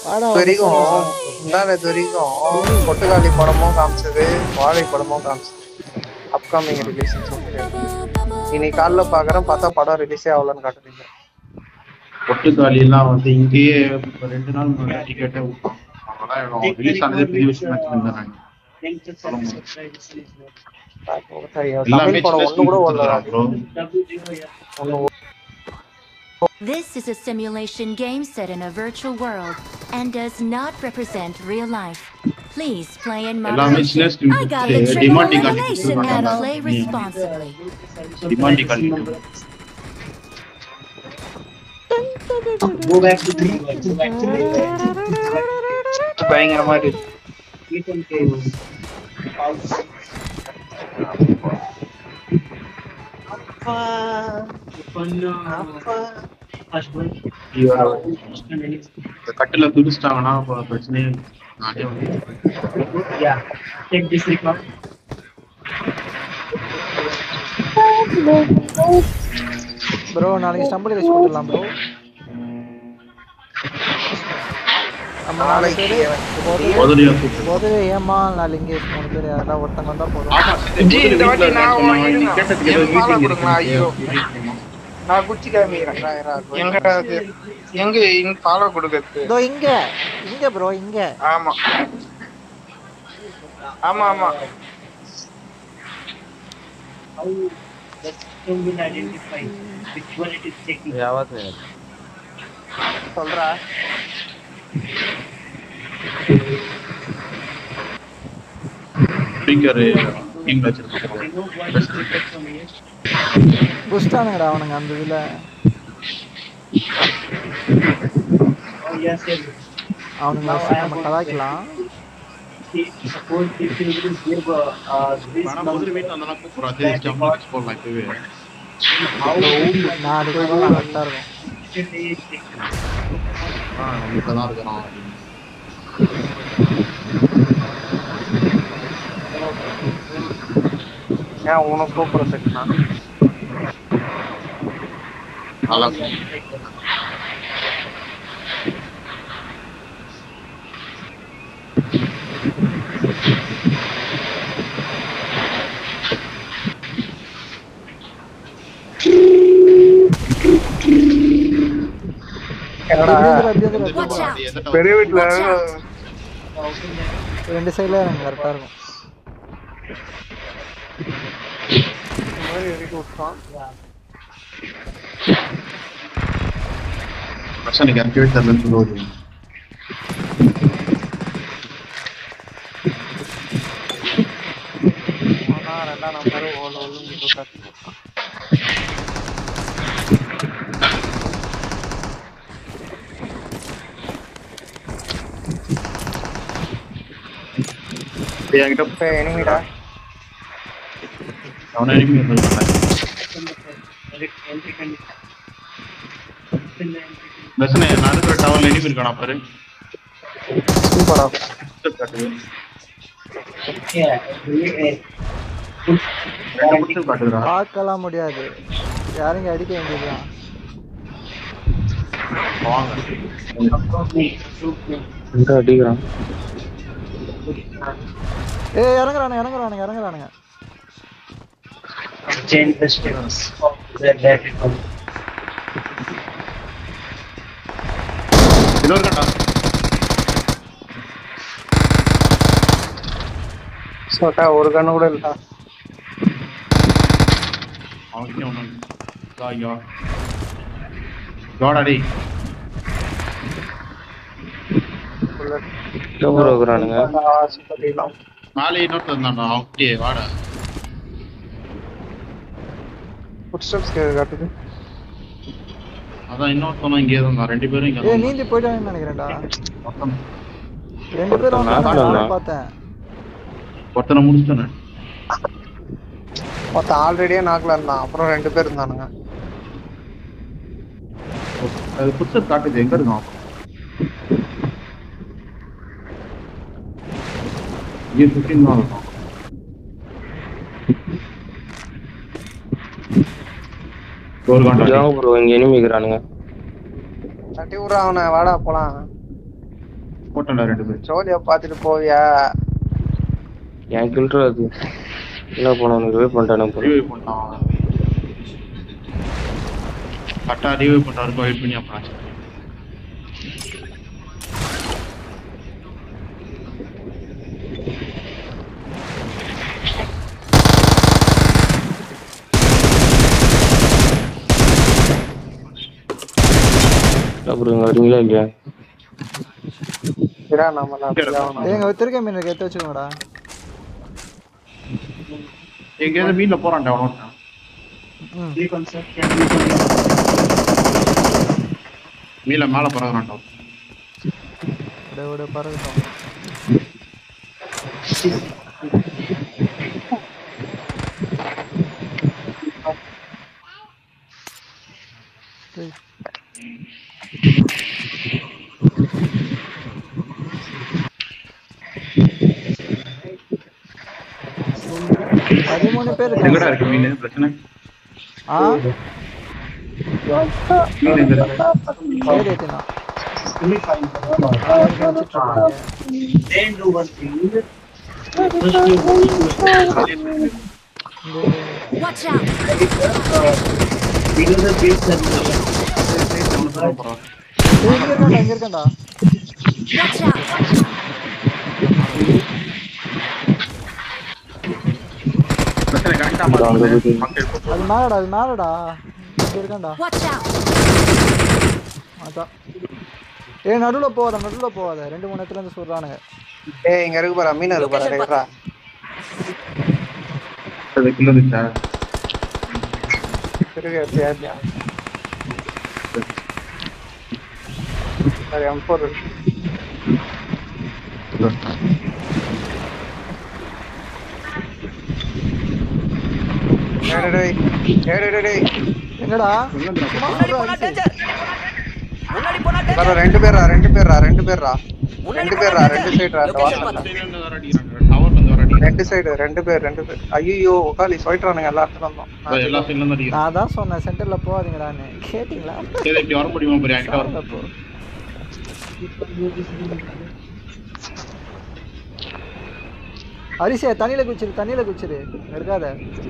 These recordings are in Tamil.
வாடா இது வரைக்கும் முந்தான இது வரைக்கும் பொட்டுக்காளி படமும் காமிச்சது வாழை படமும் காமிச்சது அப்கமிங் ரிலீஸ் இன்னைக்கு காலைல பாக்குறேன் பார்த்தா படம் ரிலீஸே ஆகலன்னு காட்டுறீங்க பொட்டுக்காளி எல்லாம் வந்து இங்கேயே இப்ப ரெண்டு நாள் முன்னாடி டிக்கெட்டே விட்டான் அதெல்லாம் ரிலீஸ் ஆனதே பெரிய விஷயம் நினைச்சிருந்தேன் எல்லாமே தமிழ் படம் ஒண்ணு கூட ஓடல ப்ரோ ஒண்ணு This is a simulation game set in a virtual world and does not represent real life. Please play in எல்லாமே moderation. சின்ன screen I got the triple டிமாண்டி elimination medal. Play காலி responsibly. டிமாண்டி காலி Go back to three. Go back to பயங்கரமா இருக்கு இந்த கட்டில துடிச்சிட்டாங்கன்னா அப்ப பிரச்சனையே இல்லை. நானே வந்து Yeah. Take this record. Bro நாளைக்கு ஸ்டம்பிள் வச்சு போட்டுடலாம் ப்ரோ நம்ம நாளைக்கு நாளைக்கு உதவியா கூப்பிட்டு உதவி ஏமா நாலு இங்கே மூணு பேர் யாரெல்லாம் ஒருத்தங்க வந்தா போதும் ஆமா, ஜி, இந்த வாட்டி நான் சொன்னாங்க. வாங்கிடுவேன். நீ கேட்டதுக்கு ஏதோ என் பாலை meeting கொடுங்களா, ஐயோ. இருக்குன்னு நான் குச்சி காமிக்கிறேன் எங்க அது எங்க இங்க ஃபாலோ கொடுக்கறது இதோ இங்க இங்க ப்ரோ இங்க ஆமா ஆமா ஆமா How the system will identify which one it is taking. சொல்றா ஸ்பீக்கர் நீங்க வச்சிருக்கோம் Remove one speaker from here. புஷ்டானுங்கடா அவனுங்க அந்த இதுல Oh yes, yes. அவனுங்க Now I am நம்ம கலாய்க்கலாம் See, suppose if you will give uh, uh, this ஆனா number, முதல்ல வீட்டுல இருந்தாலும் கூப்பிடுறோம் அதே ஸ்டம்ப் போடலாம் இப்பவே how நான் அடிக்கிறதெல்லாம் கரெக்டா இருக்கும் it is taken. ஆ வீட்டுல தான் இருக்கிறோம் ஏன் உனக்கு கூப்பிடுறதுக்குண்ணா நல்லா என்னடா அப்படியே வந்துரு, அப்படியே Watch வந்துரு. out. எந்த பெரிய வீட்டுல ரெண்டு சைடுல எனக்கு கரெக்டா இருக்கும் இந்த மாதிரி இறக்கி விட்டான் பர்சனுக்கு இறக்கவே தெரியலன்னு சொல்லுவது ஆனா ரெண்டாம் நம்பர் ஓல ஓலும் கட்டி என்கிட்ட இப்ப எனிமிடா அவனை அனுப்பி வந்திருக்காங்க Entry condition. Still the entry condition. பர்சனை நான் இருக்கிற டவர்ல அனுப்பி இருக்கானா பாரு சூப்பரா காட்டுது Yeah. eh, put- ரெண்டு மட்டும் காட்டுதுடா பார்க்கலாம் முடியாது யாருங்க அடிக்க வேண்டியதுதான் வாங்க me, shoot me. அடிக்கிறான் ஏ இறங்குறானுங்க இறங்குறானுங்க இறங்குறானுங்க Change the status of the that one. இன்னொரு கண்டா சோட்டா ஒரு கண்ணு கூட இல்லடா அவன்கிட்ட ஒண்ணு இதா இங்க வா ஜோடா டேய் சுத்தலாம் மேலே இன்னொருத்தர் இருந்தான்டா அவன்கிட்டயே வாடா ஃபுட் ஸ்டெப்ஸ் காட்டுது அதான் இன்னொருத்தவனும் இங்கே இருந்தான் ரெண்டு பேரும் இங்க ஏ இருந்தாங்க. நீந்தி போயிட்டாங்கன்னு நினைக்கிறேன்டா மொத்தம் ரெண்டு பேரும் வந்தாங்க, நானும் பார்த்தேன் ஒருத்தனை முடிச்சிட்டேன் மொத்தம் ஆல்ரெடியே நாக்கில் இருந்தான் அப்புறம் ரெண்டு பேர் இருந்தானுங்க அது புத்தர் காட்டுது எங்க இருக்கான் இங்கே ஃபிஃப்டீன் தான் இருக்கும் ஒரு காண்டா ப்ரோ இங்க எனிமிக்கிறானுங்க தட்டி விட்ற அவனை வாடா போலாம் போட்டோம்ல ரெண்டு பேர் ஜோலியா பாத்துட்டு போவியா என் கில்ட்ரு அது என்ன பண்ணணும் ரிவே பண்ணிட்டானு போல ரிவைவ் பண்ணான் கரெக்டா ரிவைவ் பண்றாரு வெயிட் பண்ணி அப்புறம் ஆச்சு. அப்புறம் இங்க வரீங்களா இல்லையா இரா நம்ம அப்படிதான் ஏய், எங்க திருக்க மீன் இருக்கு எடுத்து வச்சுக்கோங்கடா எங்கேயாவது மீன்ல போறான்டா அவனோட ம் Recon, sir. Can you recon? மீன்ல மேல போறான்டா விட விட பறக்கட்டும் டேய். பதிமூணு பேர் எங்கடா இருக்காங்க இருக்கு மீன் பிரச்சனை ஆ மீன் எங்க இருக்கு சரி ஏத்தினா Only five. வச்சுட்டு இருக்காங்க Then do one thing. First you go to Watch out! below the base and போறான் ஏய், இங்க இருக்கான்டா இங்க இருக்கான்டா Watch out! பிரச்சனை கரெக்டா மாட்டேங்குது மக்கள் போட்டு அது மேலடா அது மேலடா இங்க இருக்கான்டா Watch out! அதான் ஏய் நடுவுல போகாத நடுவுல போகாத ரெண்டு மூணு இடத்துல இருந்து சொல்றானுங்க ஏய் இங்க இருக்கு பாரு மீன் இருக்கு பாரு டேய்ரா அது கிலோ இருந்துச்சா இருக்கு எப்படியா எப்படியா சரி M4 இருக்கு டேய் டேய் டேய் டேய் டேய் டேய் என்னடா சும்மா சொல்றா, அரிசி. பாரு ரெண்டு பேரா ரெண்டு பேரா ரெண்டு பேரா ரெண்டு பேரா ரெண்டு சைடுடா அந்த வாசல்ல டவர் வந்து வர அடி ரெண்டு சைடு ரெண்டு பேர் ரெண்டு பேர் ஐயோ உக்காலி சொல்லிட்டுறானுங்க எல்லா இடத்துல இருந்தோம் எல்லா சைடுல இருந்து அடிக்கிறான் நான் தான் சொன்னேன் சென்டர்ல போகாதீங்கடான்னு கேட்டிங்களா சரி இப்படி வர முடியுமா பாரு என்கிட்ட வர அப்போ அரிசியா தண்ணியில குச்சிரு தண்ணியில குச்சிரு இருக்காத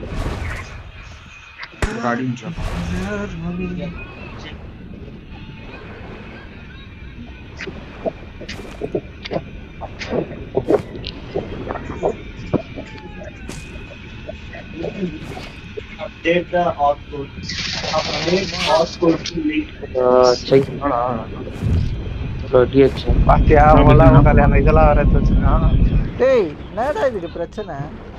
ஒரு அடி முடிச்சான் update the output. Update output to link. சை என்னடா இவ்வளோ டிஹெச் பாத்தியா அவங்களாம் உக்காலி அந்த இதெல்லாம் வர எடுத்து வச்சிருக்கான் டேய் என்னடா இதுக்கு பிரச்சனை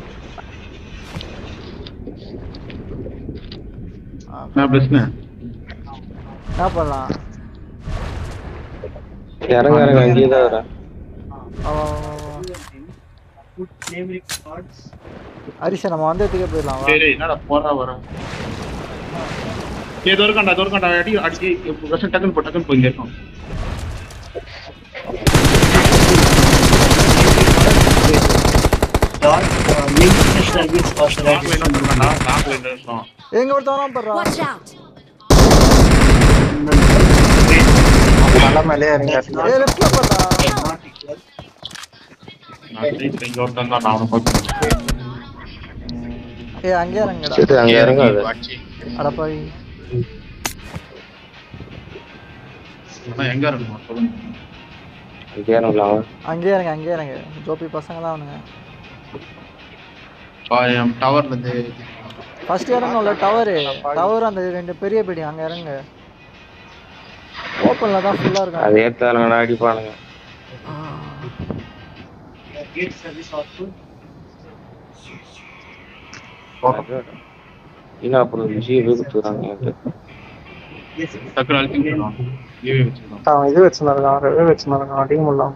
ஆ, நான் பிரச்சனை என்ன பண்ணலாம் இறங்க இறங்க அங்கேயே தான் வரேன் அவ- அவ- அவ- Put name records. அரிசி நம்ம வந்ததுக்கே போயிடலாம் வா. சரி என்னடா போறா வர ஏ தோற்காண்டா தோற்காண்டா அடி அடி விஷம் டக்குன்னு போ டக்குன்னு போய் இங்க இருக்கும் Dot uh, link the service lock line authorization. வந்துருக்காண்டா லாக் லைன் இருக்கும் எங்க ஒருத்தவனா பண்றா Watch out! மலை மேலே இறங்கி ஏய் லெஃப்ட்ல போடா Not equal. நான் சரி இங்க ஒருத்தன் தான் நான் அவனை பார்த்து ஏய் அங்கே இறங்குடா சரி அங்கே இறங்காத அடப்பாவி அதான் எங்க இருக்கணும் சொல்லுங்க அங்கே இறங்கலாம் அங்கே இறங்க அங்கே இறங்க ஜோபி பசங்க தான் அவனுங்க டவர்ல இருந்து ஃபர்ஸ்ட் இறங்கணும்ல டவரு டவர் அந்த ரெண்டு பெரிய பிடி அங்க இறங்க ஓப்பன்ல தான் ஃபுல்லா இருக்கும் அது ஏத்தாலுங்கடா அடிப்பானுங்க Uh, Get service output. இன்னும் அப்புறம் ஜியை கொடுத்துறாங்க Yes. டக்குனு அழுத்தி விட்டுருவான் ஏவி வச்சிருக்கான் அவன் இது வச்சுருந்தான் ரெவே வச்சுருந்தான் அடிக்க முடியலாம்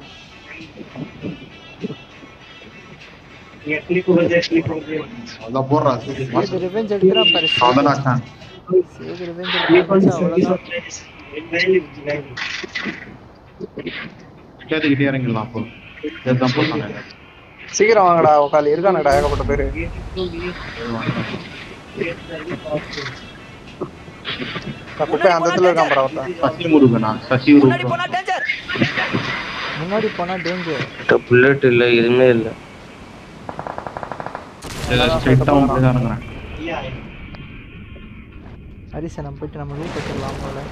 Yeah, click over there, click over there. அதான் போடுறா இது ரிவெஞ்ச் எடுத்துறா பாரு அதான் நான் இது ரிவெஞ்ச் Click on the எடுத்து service அவ்வளவுதான் authorization. Manually, manually. கேட்டுக்கிட்டே இறங்கிடலாம் அப்போ இதுதான் போட்டாங்க சீக்கிரம் வாங்கடா உக்காலி இருக்கானுடா ஏகப்பட்ட பேரு Get service output. நான் குப்பை அந்த இடத்துல இருக்கான் படம் ஒருத்தன் சசி முருகனா சசி முருகன் முன்னாடி போனா டேஞ்சர் புல்லட் இல்லை எதுவுமே இல்லை ஸ்ட்ரெயிட்டா வந்து தான் இறங்குறேன் ஹரிசன் நம்ம போயிட்டு நம்ம ரூட் வச்சிடலாம் போல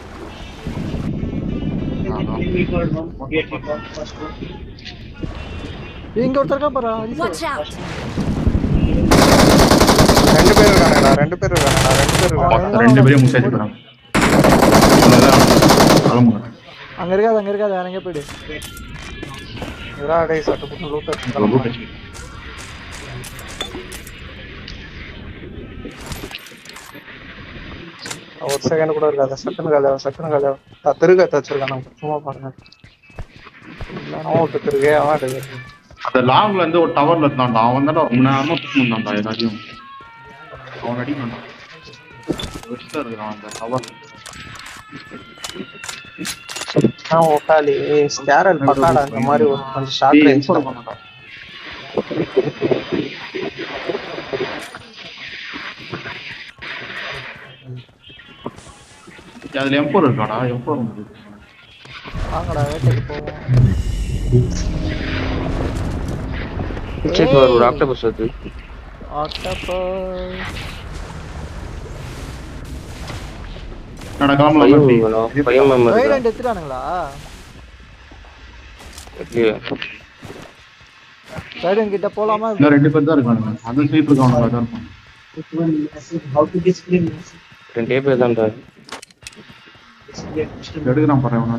ஏய், இங்க ஒருத்தர் இருக்கா பாரு Watch ஹரிசன் out! ரெண்டு பேர் இருக்கானுடா ரெண்டு பேர் இருக்கானுடா ரெண்டு பேர் இருக்கானுடா ரெண்டு பேரையும் முசாச்சு போறாங்க அவ்வளவுதான் கிளம்புங்க அங்க இருக்காது அங்க இருக்காது வேற எங்க போயிடு இதெல்லாம் அடே சட்டு புட்டு லூட் ரொம்ப கட்சி ஒரு செகண்ட் கூட இருக்காது சட்டுன்னு காலியா சட்டுன்னு காலியா திருக்க வச்சிருக்கான் சும்மா பாருங்க அவன் விட்டு திருக்கே அவன் எடுக்கு அந்த லாங்ல இருந்து ஒரு டவர்ல இருந்தான்டா அவன் தான்டா ரொம்ப நேரமா பிடிச்சி வந்தான்டா எல்லாத்தையும் அவன் அடிக்கணும் வெஸ்டா இருக்கான் அந்த டவர் நான் உக்காலி ஸ்கேரல் பக்காடா இந்த மாதிரி ஒரு கொஞ்சம் ஷார்ட் ரேஞ்ச் அதுல எம்போர் இருக்காடா எம்போர் வாங்கடா வேட்டைக்கு போவோம் சரி ஒரு ஒரு ஆக்டோபஸ் வருது ஆக்டோபஸ் என்னடா கிளம்பலாம் பையன் எப்படி? வேணும் பையன் மெம்பர் ரைலண்ட் எடுத்துட்டானுங்களா ரைடன் கிட்ட போலாமா இன்னும் ரெண்டு பேர் தான் இருக்கானுங்க அந்த சைடு இருக்கவனுங்க தான் இருப்பான் How to display message? ரெண்டே பேர் தான்டா Display custom. எடுக்கிறான் பாரு அவனை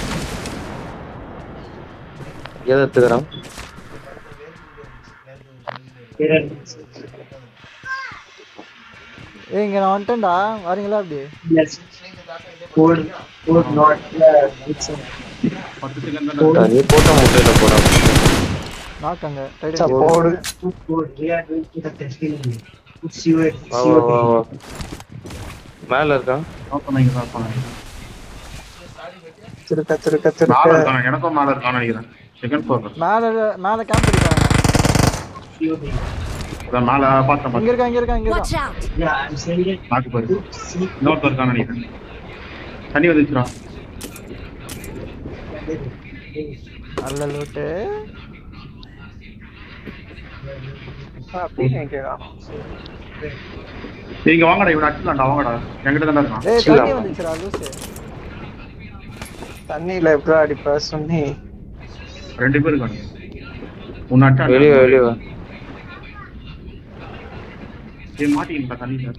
எதை எடுத்துக்கிறான் Error. ஏய் இங்க நான் வந்துட்டேன்டா வரீங்களா அப்படி Yes. Code, code not uh, it's a பத்து செகண்ட் தான் நீ போட்ட முட்டையில போடாம நாக் அங்க ரைடன் போடு code. We are doing the testing. only. It's your, it's வா வா your வா thing. வா மேல இருக்கான் நோக்கம் இங்க தான் இருப்பான் திருக்க திருக்க மேல திருக்க இருக்கான் எனக்கும் மேல இருக்கான்னு நினைக்கிறேன் செகண்ட் ஃப்ளோர் மேல மேல கேம்ப் அடிக்கிறாங்க It's your thing. அதான் மேல பார்த்தேன் இங்க பாத்து இருக்கா இங்க இருக்கா இங்க Watch இருக்கா out! Yeah, I'm saying it. நாக்கு பாரு See, இன்னொருத்தர் இருக்கான்னு நினைக்கிறேன் தண்ணி வந்துச்சுடா நல்ல லூட்டு அப்படின்னு கேட்கலாம் நீங்க வாங்கடா இவன் அடிச்சலாம்டா வாங்கடா என்கிட்ட தானே இருக்கான் ஏய் சில்லா. தண்ணி வந்துச்சுடா லூசு தண்ணியில எப்படி அடிப்ப சொன்னி ரெண்டு பேர் இருக்காங்க உன்னை அட்டா வெளியே வெளியே வா ஏய் மாட்டிக்கிட்டா தண்ணியில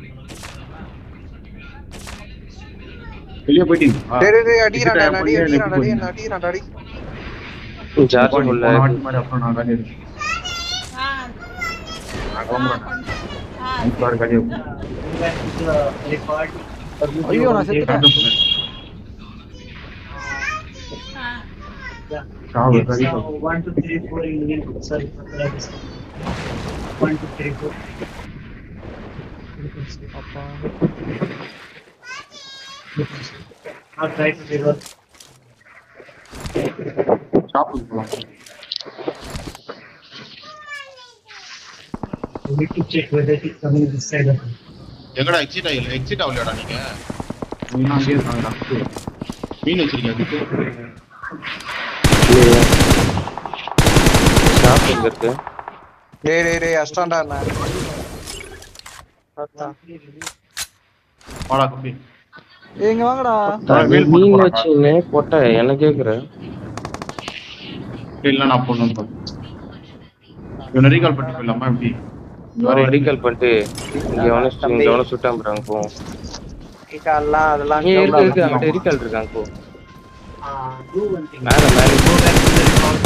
வெளியே போயிட்டீங்க டேய் டேய், டேய் அடிக்கிறான் அடி அடிக்கிறான் அடி அடிக்கிறான் அடி சார்ஜ் ஃபுல்லா வாட்டி மாதிரி அப்புறம் நான் காலி இருக்கேன் நான் கிளம்புறேன் அஞ்சு பாரு காலி இருக்கும் when the record. ஐயோ நான் செத்துட்டேன் Yeah. சாவு It's, காலி uh, one, two, three, four Indian. Sorry, what is it? One, two, three, four. அப்பா Now try to reverse. ஷாப்புக்கு போகலாம் You need to check whether it is coming this side or not. எங்கடா எக்ஸிட் ஆகல எக்ஸிட் ஆகலையாடா நீங்க நீங்க அங்கேயே இருக்காங்கடா மீன் வச்சிருக்கீங்க அதுக்கு இல்லையா ஷாப் எங்க இருக்கு டேய் டேய் டேய் அஷ்டாண்டா என்ன அதான். வாடா கம்பி ஏய் இங்க வாங்கடா வேல் போட்டு மீன் போறான்டா. வச்சுன்னு போட்ட என்ன கேக்குற இல்ல நான் பொண்ணு பாரு இவனை ரீகால் பண்ணிட்டு போயிடலாமா எப்படி ரீகால் பண்ணிட்டு இங்க எவன இங்க எவன சுட்டாம போறாங்க போவோம் கிக்காலாம் அதெல்லாம் ஏய் இருக்கு இருக்கு கேவலம். அங்கிட்ட ரீகால் இருக்காங்க போ Uh, do one thing. மேல மேல Go back to the record.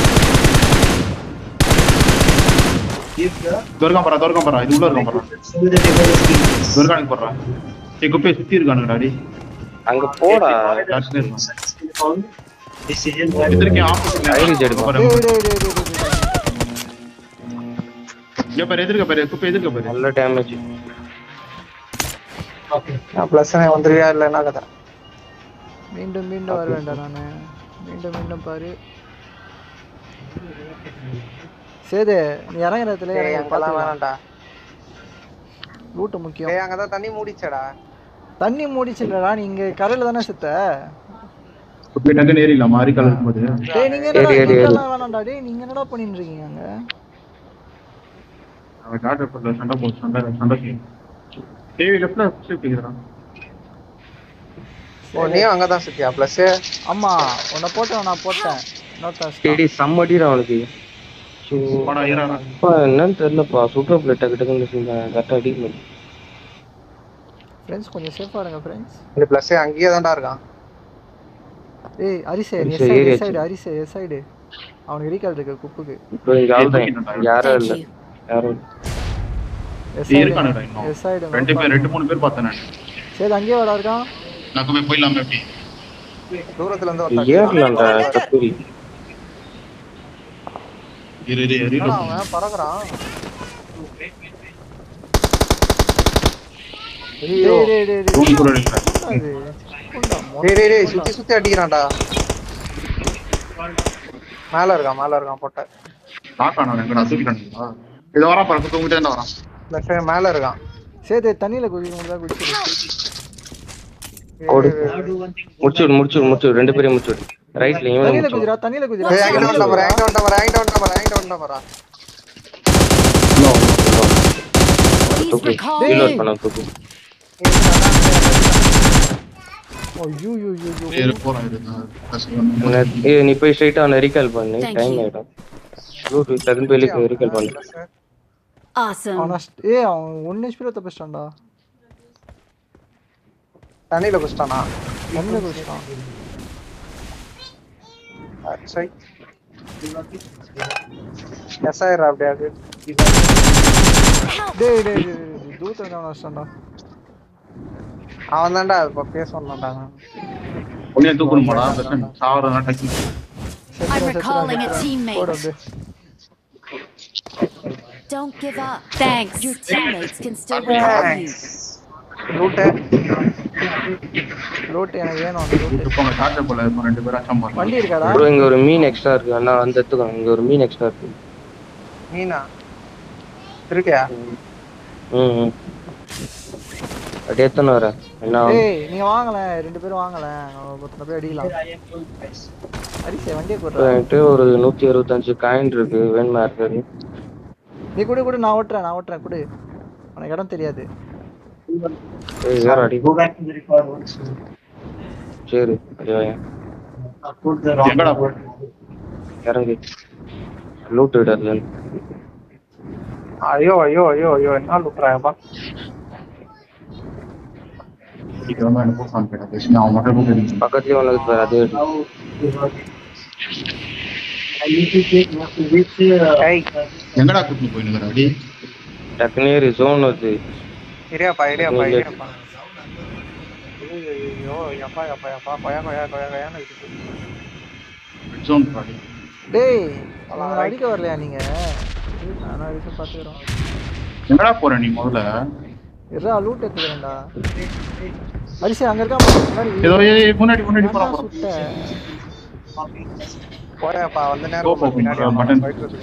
If the துர்காம் பாரா துர்காம் பாரா இது உள்ள இருக்கான் பாரா so the table is being துர்கானுக்கு போடுறா சரி குப்பையை சுத்தி இருக்கானுங்கடா டி அங்க போடா ஜாஸ்தி இருக்கான் found decision that எதிர்க்கே ஆப்போசிட்ல ஐடி ஜெடுப்பா. டேய் டேய் டேய் டேய், டேய் டேய் இங்க பாரு எதிர்க்க பாரு குப்பை எதிர்க்க பாரு நல்ல டேமேஜ் okay. நான் பிளஸ் வந்துருவியா இல்லைன்னா கதை மீண்டும் மீண்டும் வர வேண்டாம் நானு மீண்டும் மீண்டும் பாரு சேது நீ இறங்குற இடத்துல டேய் இறங்கி அங்கெல்லாம் பார்த்துக்கலாம் வேணாம்டா லூட்டு முக்கியம் டேய் அங்கதான் தண்ணி மூடிச்சடா தண்ணி மூடிச்சுடா நீ இங்க கரையில தானே செத்த போய் டக்குன்னு ஏறிடலாம் மாறி கலர் இருக்கும்போது டேய் நீங்க என்னடா ஏறு, ஏறு, ஏறு. இதெல்லாம் வேணாம்டா டேய் நீங்க என்னடா பண்ணிட்டு இருக்கீங்க அங்க அவன் டாக்டர் பண்ணல சண்டை போட்டு சண்டை சண்டை செய்யும் டிவி லெஃப்ட்ல ஷிஃப்ட் இருக்கிறான் ஓ நீயும் அங்கதான் சுத்தியா பிளஸ் ஆமா உன்னை போட்டேன் நான் போட்டேன் நோட்டாஸ் டேடி செம்மடிடா அவனுக்கு ஸோ படா ஏறானா அப்பா என்னன்னு தெரியலப்பா சூப்பர் பிளேட் டக்கு டக்குன்னு கரெக்டாக அடிக்க முடியும் ஃப்ரெண்ட்ஸ் கொஞ்சம் சேஃபா இருங்க ஃப்ரெண்ட்ஸ் இந்த பிளஸ் அங்கேயே தான்டா இருக்கான் ஏய் அரிசே எஸ் அரிசே, சைடு ஏறி எஸ் சைடு அரிசே எஸ் சைடு அவனுக்கு ரீகால் இருக்கு குப்புக்கு இப்போ இங்கே ஆள் தான் யாரும் Thank இல்லை you. யாரும் இல்லை எஸ் ஏய், சைடு இருக்கானுடா இன்னும். எஸ் சைடு ரெண்டு பேர் ரெண்டு மூணு பேர் பார்த்தேன் நான் சரி அங்கேயே வாடா இருக்கான் நான் போய் போயிடலாமே எப்படி தூரத்துல இருந்து ஒருத்தன் ஏறலாம்டா கஸ்தூரி இரு இரு இரு என்னடா அவன் பறக்குறான் ஐயோ டேய் டேய் டேய் டேய் ரூம் கூட இருக்கிறேன் அது கொண்டா, மொ- டேய் டேய் டேய் சுத்தி சுத்தி அடிக்கிறான்டா மேல இருக்கான் மேல இருக்கான் பொட்டை லாக் ஆனா எங்கடா தூக்கிட்டானுங்களா இதை வரா பாரு தூங்கிட்டே தான் வரான் பிளஸ் மேல இருக்கான் சேது தண்ணியில குதிக்க முடியல குதிச்சிரு கோடு முடிச்சுடு முடிச்சுடு முடிச்சுடு ரெண்டு பேரையும் முடிச்சுடு ரைட்ல இவன் தண்ணியில முடிச்சுடு குதிரா தண்ணியில குதிரா ஏய் என்கிட்ட வந்துட்டான் பாரு என்கிட்ட வந்துட்டான் பாரு என்கிட்ட வந்துட்டான் பாரு என்கிட்ட வந்துட்டான் பாரு Please தூக்கு recall ரீலோட் me. பண்ண தூக்கு ஐயோ ஐயோ ஐயோ ஐயோ. இரு போறான் இரு நான் கஷ்டம் உன்னை- ஏய் நீ போய் ஸ்ட்ரைட்டா அவனை ரீகால் பண்ணு Thank டைம் you. ஆயிடும் ப்ளூடூத் டக்குன்னு போய் ரீகால் பண்ணு Awesome. அவனா st- ஏய் அவன் ஒன்னு ஹெச்பில தப்பிச்சிட்டான்டா தண்ணியில குச்சிட்டானா தண்ணியில குதிச்சிட்டான் சரி எஸ் ஆயிடுறா அப்படியே அது டேய் டேய் டேய், டேய் தூரத்துல இருந்து அவனை அடிச்சிட்டான்டா அவன் தான்டா இப்ப பேச சொன்னான்டா உடனே தூக்கணுமாடா சாவறதுனா டக்கு செத்துறான், I'm செத்துறான், recalling a செத்துறான். teammate. போடு அப்படியே. Don't give up. Thanks. Your teammates can still recall you. Loot லோட்டு எனக்கு வேணும் அந்த லோட்டு போங்க சார்ஜர் போல இப்போ ரெண்டு பேரும் அச்சம் பாருங்க வண்டி இருக்காடா ப்ரோ இங்க ஒரு மீன் எக்ஸ்ட்ரா இருக்கு அண்ணா அந்த எடுத்துக்கோ இங்க ஒரு மீன் எக்ஸ்ட்ரா இருக்கு நீனா இருக்கியா ம் ம் அப்படியே எத்தனை வர என்ன ஆகும்? ஏய் நீங்க வாங்கல ரெண்டு பேரும் வாங்கல ஒருத்தனை போய் அடிக்கலாம் அரிசி வண்டியை இப்போ போடுறேன் என்கிட்ட ஒரு நூத்தி அறுபத்தஞ்சு காயின் இருக்கு வேணுமா இருக்காது நீ கூட கூட நான் ஓட்டுறேன் நான் ஓட்டுறேன் கொடு உனக்கு இடம் தெரியாது ஏய் வேற அடி Go back to the record once. சரி அப்படியே வாங்க. I put the wrong எங்கடா word. இறங்கு லூட் விடாது ஐயோ ஐயோ ஐயோ ஐயோ என்ன லூட்டுறாயப்பா சீக்கிரமா எனக்கு ஃபோன் பண்ண பேசி அவன் மட்டும் போய் பக்கத்துலயே ஒன்று பாரு அது எடு. Now, the word. I need to take most of this. Uh, ஏய் எங்கடா கூட்டிட்டு போயினுங்கிற அடி டக்குனே ஜோன் வருது இரியாப்பா இரியாப்பா இல்ல. இரியாப்பா ஐயோ ஐயோ எப்பா எப்பா எப்பா கொயா கொயா கொயா கொயான்னு இருக்குது ஜோன் அடி டேய் அவனை அடிக்க வரலையா நீங்க நான் அடிக்க பாத்துக்கிறோம் எங்கடா போற நீ முதல்ல இருடா லூட் எடுத்துக்கிறேன்டா அரிசி அங்க இருக்கா பாரு, முன்னாடி ஏதோ ஏய், முன்னாடி முன்னாடி போறா ஏன்டா போறா சுட்ட போயாப்பா வந்த Go, நேரம் go, பின்னாடி go, அவன் button. போயிட்டு இருக்கு.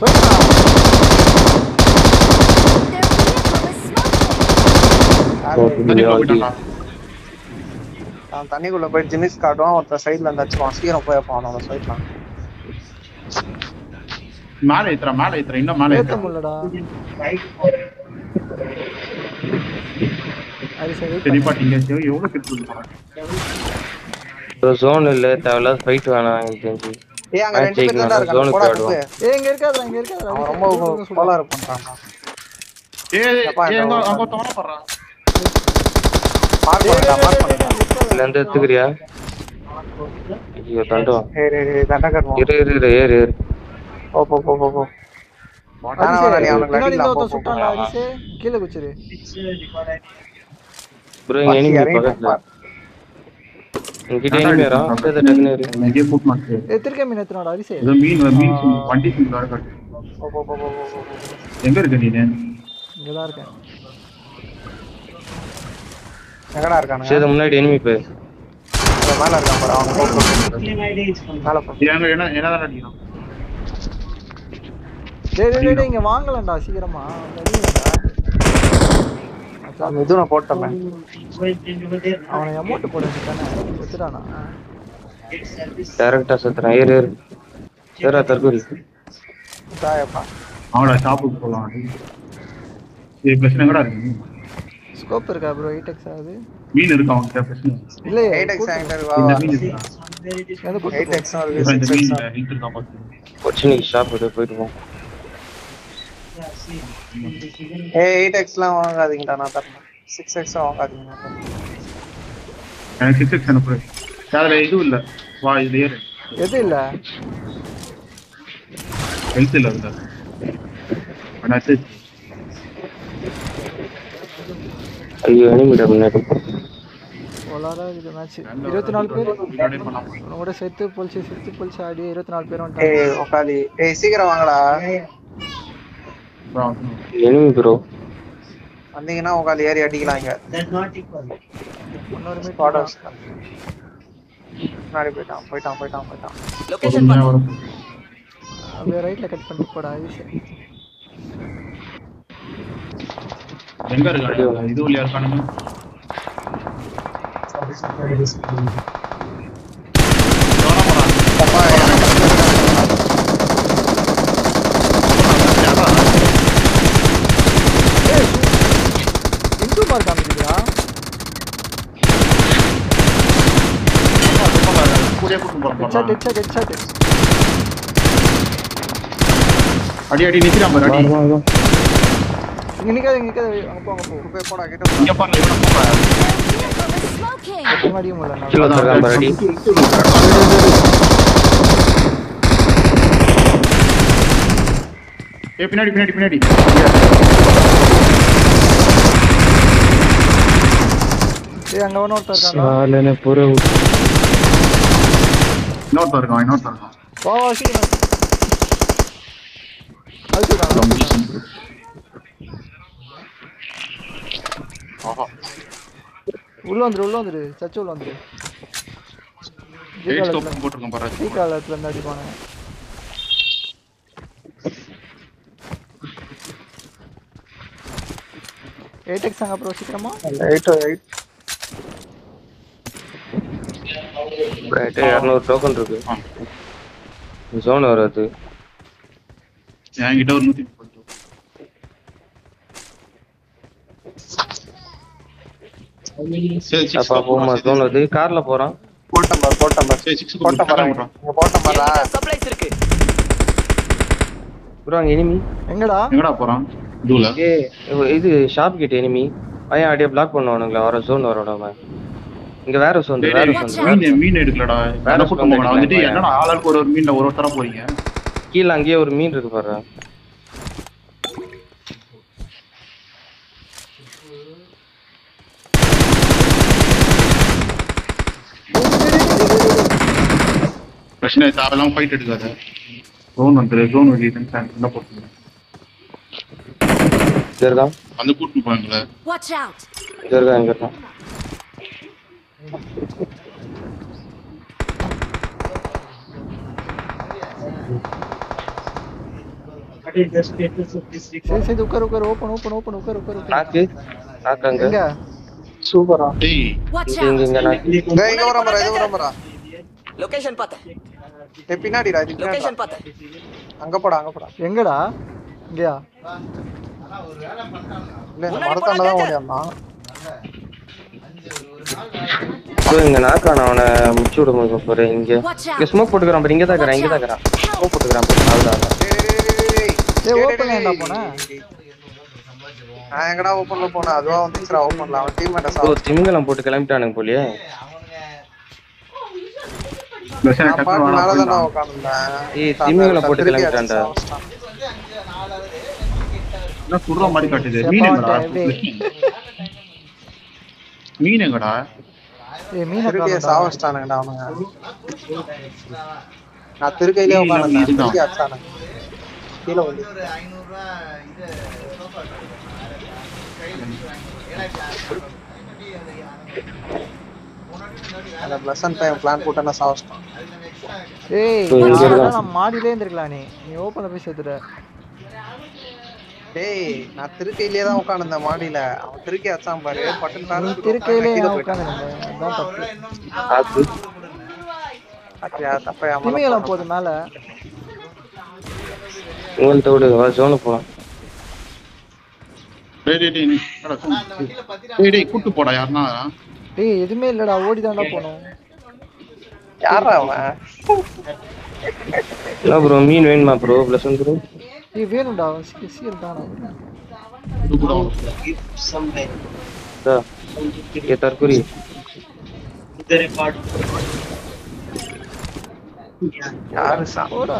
Their vehicle is smoking. யாரு? ஓ, தண்ணிக்குள்ள அடி. போயிட்டான்டா. அவன் தண்ணிக்குள்ள போய் ஜிமிஸ் காட்டுவான் ஒருத்தர் சைடுல இருந்து அடிச்சுவான் சீக்கிரம் போயப்பா அவனோட சொல்லிட்டான் மேல ஏத்துறா மேல ஏத்துறா இன்னும் மேல ஏத்த ஏத்துறா முடியலடா right for அரிசி வெயிட் சரி பண்ணு பாட்டிங்க சரி எவ்வளவு கிட்ட போறேன் ஒரு ஜோன் இல்ல தேவையில்லாத ஃபைட் வேணாம் எனக்கு தெரிஞ்சு ஏய் அங்க ரெண்டு பேர் Matching தான் இருக்காங்க zone போடா க்கு குப்பு. ஏய் இங்க இருக்காதடா இங்க இருக்காதடா அவன் அரிசி, ரொம்ப தூரத்துல சொல்லுடா. கோளாறு பண்றான் ஏய் எப்பா, ஏய், அங்க இந்த அங்க தவற போறான் மார்க் டேய், பண்ணா டேய், மார்க் டேய், பண்ணா டேய், டேய், இதுல இருந்து எடுத்துக்கிறியா ஐயோ தண்டம் ஏய் ஏய், ஏய் தண்டகர் இரு இரு இரு ஏறு ஏறு போ போ போ போ போ வேணாம், வேணாம், நீ அரிசி, அவனுக்கு பின்னாடி அடிக்கலாம், ஒருத்தன் போ, போ, சுட்டான்டா போ. அரிசி கீழே குச்சிரு it's uh, record. ப்ரோ இங்க பசி எனிமி இறங்கிட்டான் பக்கத்துல பார். உங்ககிட்ட எனிமி வரா சேத டக்குனு ஏறு எங்கேயே கூட்டு மாட்டு ஏ திருக்க மீன் எத்தனோட அரிசி ஏதோ மீன் மீன் வண்டி சீன் வேற காட்டு போ போ போ போ போ, போ, போ. எங்க இருக்க நீனு இங்கதான் இருக்கேன் எங்கடா இருக்கானுங்க சேத முன்னாடி எனிமி போய் இங்க மேல இருக்கான் பாரு அவன் போ, போ, போ. Claim ID is from மேல போ எங்க என்ன என்னதான் அடிக்கிறான் டேய் டேய் டேய், டேய் இங்க வாங்கலடா சீக்கிரமா வந்து அடிங்கடா. மச்சான், மிதுனை போட்டோமே wait, over there. அவனை அமௌண்ட் போட தானே செத்துட்டானா டேரக்டா செத்துறேன் ஏறு ஏறு ஏறா தற்கொலை தாயப்பா அவனோட ஷாப்புக்கு போகலாம் இது பிரச்சனை கூட இருக்கு ஸ்கோப் இருக்கா ப்ரோ எயிட் எக்ஸ் ஆகுது மீன் இருக்கு அவன்கிட்ட பிரச்சனை இல்லையே எயிட் எக்ஸ் வாங்கிட்டு வா இந்த மீன் இருக்கா எது கூட்டு எயிட் எக்ஸ் இப்ப இந்த சிக்ஸ் மீன் எக்ஸ் ஹீட் இருக்கா பார்த்து கொச்சினிக்கு ஷாப் எடுத்து போயிட்டு போவோம் ஏ எயிட் எக்ஸ்லாம் வாங்காதீங்கடா நான் தரேன் சிக்ஸ் எக்ஸ் வாங்காதீங்க நான் தரேன். எனக்கு சிக்ஸ் எக்ஸ் அனுப்பு அதுல இதுவும் இல்ல வா இது ஏறு எது இல்ல ஹெல்த் இல்ல அதுல அண்ணாச்சு ஐயோ எனிமிடா முன்னாடி பொலாரா இது மேட்ச் இருபத்தி நாலு பேர் உன்னை கூட சேர்த்து பொலிச்சு சேர்த்து பொலிச்சு ஆடி இருபத்தி நாலு பேர் வந்துட்டாங்க ஏய் உக்காலி ஏய் சீக்கிரம் வாங்கடா எனிமி ப்ரோ வந்தீங்கன்னா உக்காலி ஏறி அடிக்கலாம் இங்க That's not equal. இன்னொரு மீட் ஸ்குவாட் ஹவுஸ் முன்னாடி போயிட்டான் போயிட்டான் போயிட்டான் போயிட்டான் அப்படியே ரைட்ல கட் பண்ணிட்டு போடா ஈஸி எங்க இருக்காங்க இது உள்ளியா இருக்கானுங்க அப்பா, எனக்கு இன்டூ மார்க் காமிக்குதுடா கூடயே கூட்டு ஹெட்ஷாட் போறோம் ஹெட்ஷாட் ஹெட்ஷாட் அடி அடி நிக்கிறான் பாரு அடி இங்க நிக்காத இங்க நிக்காத அங்க போ அங்க போ போய் போடா கிட்ட போ. இங்க பாருங்க இவனை போறேன் Smoking! எப்பவும் அடிக்க முடியல கீழே வச்சிருக்கான் பாரு அடி ஏய் பின்னாடி பின்னாடி பின்னாடி ஏய் அங்க ஒன்னு ஒருத்தர் இருக்காங்க சாலனே புற இன்னொருத்தன் இருக்கான் இன்னொருத்தன் இருக்கான் வா வா சீக்கிரம் அழுத்துடா ஆஹா உள்ள வந்துரு உள்ள வந்துரு சச்சு உள்ள வந்துரு எயிட் ஸ்டோப் போட்டிருக்கேன் பாரு டீ காலத்துல இருந்து அடிப்பானுங்க எயிட் எக்ஸ் அங்க அப்புறம் சீக்கிரமா எயிட் எயிட் ரைட்டு இரநூறு டோக்கன் இருக்கு ஆ. ஜோன் வராது என்கிட்ட ஒரு நூத்தி முப்பது சரி six அப்பா stop போமா போடுறா, ஜோன் வருது கார்ல போறான் போட்டம் பார் போட்டம் பார் சரி, six போட்டம் பாரு போடுறா. இங்க போட்டம் பாரா ப்ரோ அங்க எனிமி எங்கடா எங்கடா போறான் இதுல ஏ இது ஷாப் கிட்ட எனிமி பையன் அப்படியே பிளாக் பண்ணுவானுங்களா வர ஜோன் வரோட இங்க வேற ஜோன் வேற ஜோன் மீன் மீன் எடுக்கலடா வேற வேற கூட்டம் போகலாம் வந்துட்டு எடுக்கலாம். என்னடா ஆளுக்கு ஒரு ஒரு மீன்ல ஒரு ஒருத்தரா போறீங்க கீழே அங்கேயே ஒரு மீன் இருக்கு பாரு பிரச்சனை தேவையில்லாம ஃபைட் எடுக்காத ஜோன் வந்துரு ஜோன் வெளியே உள்ள போட்டுருங்க இங்க இருக்கான் வந்து கூட்டு போவாங்களே Watch out! இங்க இருக்கான் இங்க இருக்கான் What is the status of this சரி record? சரி உட்கார் உட்கார் ஓப்பன் ஓப்பன் ஓப்பன் உட்கார் உட்கார் உட்கார் நாக்கு நாக்கு அங்க எங்க சூப்பரா டேய் Watch இங்க இங்க out! இங்க நாக்கு இங்க இங்க வர மரா இது வர மரா லொகேஷன் பார்த்தேன் ஏய் பின்னாடிடா இது லொகேஷன் பின்னாடிடா. பார்த்தேன் அங்க போடா அங்க போடா எங்கடா இங்கயா இல்ல இந்த மரத்தாண்ட தான் ஓடியாந்தான் ப்ரோ இங்க நாக்கான அவனை முச்சு விட முடியும் பாரு இங்க Watch இங்க out! ஸ்மோக் போட்டுக்கிறான் பாரு இங்க தான் இருக்கிறான் இங்க தான் இருக்கிறான் ஸ்மோக் போட்டுக்கிறான் பாரு அதுதான் அதுதான். ஏய், open ல ஏன்டா போன? நான் எங்கடா ஓப்பன்ல போனேன் அதுவா வந்துச்சுடா ஓப்பன்ல அவன் டீம் மேட்ட ப்ரோ திமிங்கலம் போட்டு கிளம்பிட்டானுங்க போலியே பிரச்சனை நான் டக்குனு பாட்டு வாடா மேல தான்டா போயிடலாம். உட்கார்ந்திருந்தேன். ஏய், திமிங்கலம் தன் போட்டு திருப்பி கிளம்பிட்டான்டா. அடிச்சு சாவச்சிட்டான். என்ன சுடுற மாதிரி காட்டுது செப்பா மீன் எங்கடா வந்துட்டேன், மீன் எங்கடா ஏய் மீனை திருப்பிய காணோம்டா. சாவச்சிட்டானுங்கடா அவனுங்க நான் திருக்கையிலே இல்ல, உட்கார்ந்திருந்தேன் இதுதான். திருப்பி அடிச்சானுங்க கீழே வந்து அந்த பிளசன்ட் டைம் பிளான் போட்டு என்ன சாவச்சிட்டான் ஏய் ஏய், இங்க நான் இருக்கான். நான் மாடியிலே இருந்திருக்கலாம் நீ நீ ஓப்பன்ல போய் சேர்த்துட்ட டேய் நான் திருக்கையிலே தான் உட்கார்ந்திருந்தேன் மாடியில அவன் திருக்கி அடிச்சான் பாரு பட்டன் நீ காரணத்துக்கு திருக்கையிலே கீழே நான் போயிட்டான். உட்காந்துருந்தேன் அதான் தப்பு காத்து பாத்தியா தப்பா என் மேல திமிங்கலம் போடுற. போகுது மேல உங்கள்கிட்ட விடு வா ஜோனு போலாம் டேய் டேய் டேய் நீ என்னடா சொன்ன? டேய் டேய் கூட்டு போடா யாருன்னா டேய் எதுவுமே இல்லடா ஓடி தாண்டா போனோம் யாரா அவன் என்ன ப்ரோ மீன் வேணுமா ப்ரோ ப்ளஸ் ஒன் ப்ரோ டேய் வேணும்டா சீல் தானா இது கூட Give somewhere. A தற்குறி The record. யாரு சா போடா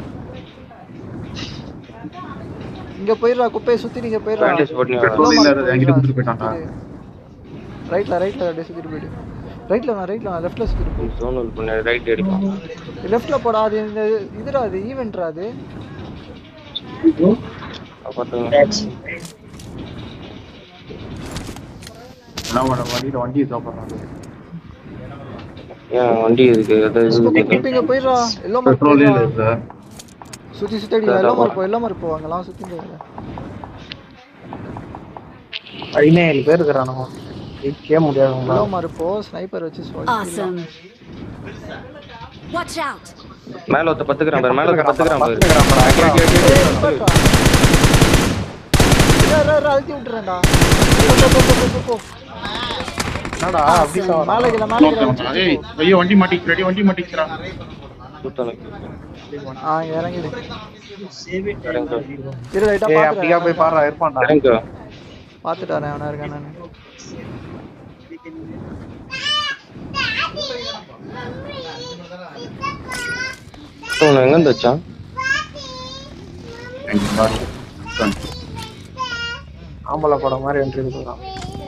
இங்க போயிடுறா குப்பையை சுத்தி நீங்க போயிடுறா பேண்டேஜ் போட்டு பெட்ரோல் இல்ல அது என்கிட்ட கொடுத்துட்டு போயிட்டான்டா ரைட்ல ரைட்ல அப்படியே சுத்திட்டு போயிடு ரைட்ல நான் ரைட்ல நான் லெஃப்ட்ல சுத்திட்டு போ ஜோன் பண்ண ரைட் அடிப்பான் லெஃப்ட்ல போடா அது இந்த இதுடா அது ஈவென்ட்ரா அது பார்த்துங்க That's எல்லாம் வர வண்டியில வண்டி சாப்பிடுறாங்க ஏன் வண்டி இருக்கு அது இது குப்பை இருக்கு. குப்பைங்க போயிடுறா எல்லோ மார்க் பெட்ரோல் இல்ல போயிடுறா சார் சுத்தி சுத்தி அடி எல்லோ மார்க் போ எல்லோ மார்க் போ அங்கெல்லாம் சுத்தி போயிடுறா பதினேழு பேர் இருக்கிறானுங்க ஜெயிக்கவே முடியாது எல்லோ உங்களால. மார்க் போ ஸ்னைப்பர் வச்சு சொல்லி Awesome. Watch out. மேல ஒருத்த பத்துக்கிறான் பாரு மேல ஒருத்த பத்துக்கிறான் பாரு பத்துக்கிறான் பாரு, அடி, அடி, அடி, அடி. அழுத்தி விட்டுறேன்டா போ, போ, போ, போ, போ, போ. என்னடா அப்படி சாவறா? மேலே கீழே மேலே கீழே வச்சு ஏய் ஐயோ வண்டி மாட்டிக்கிறா டேய் வண்டி மாட்டிக்கிறா சுத்தனுக்கு ஆ இங்க இறங்கிடு save it. இறங்கு இரு ரைட்டா ஏய் அப்படியா பாத்துட்டு போய் பாடுறா இருப்பான்டா இறங்கு பாத்துட்டு வரேன் அவனா இருக்கான் நான் உன்னை எங்க இருந்து வச்சான் ஆம்பளை படம் மாதிரி என்ட்ரி கொடுக்குறான்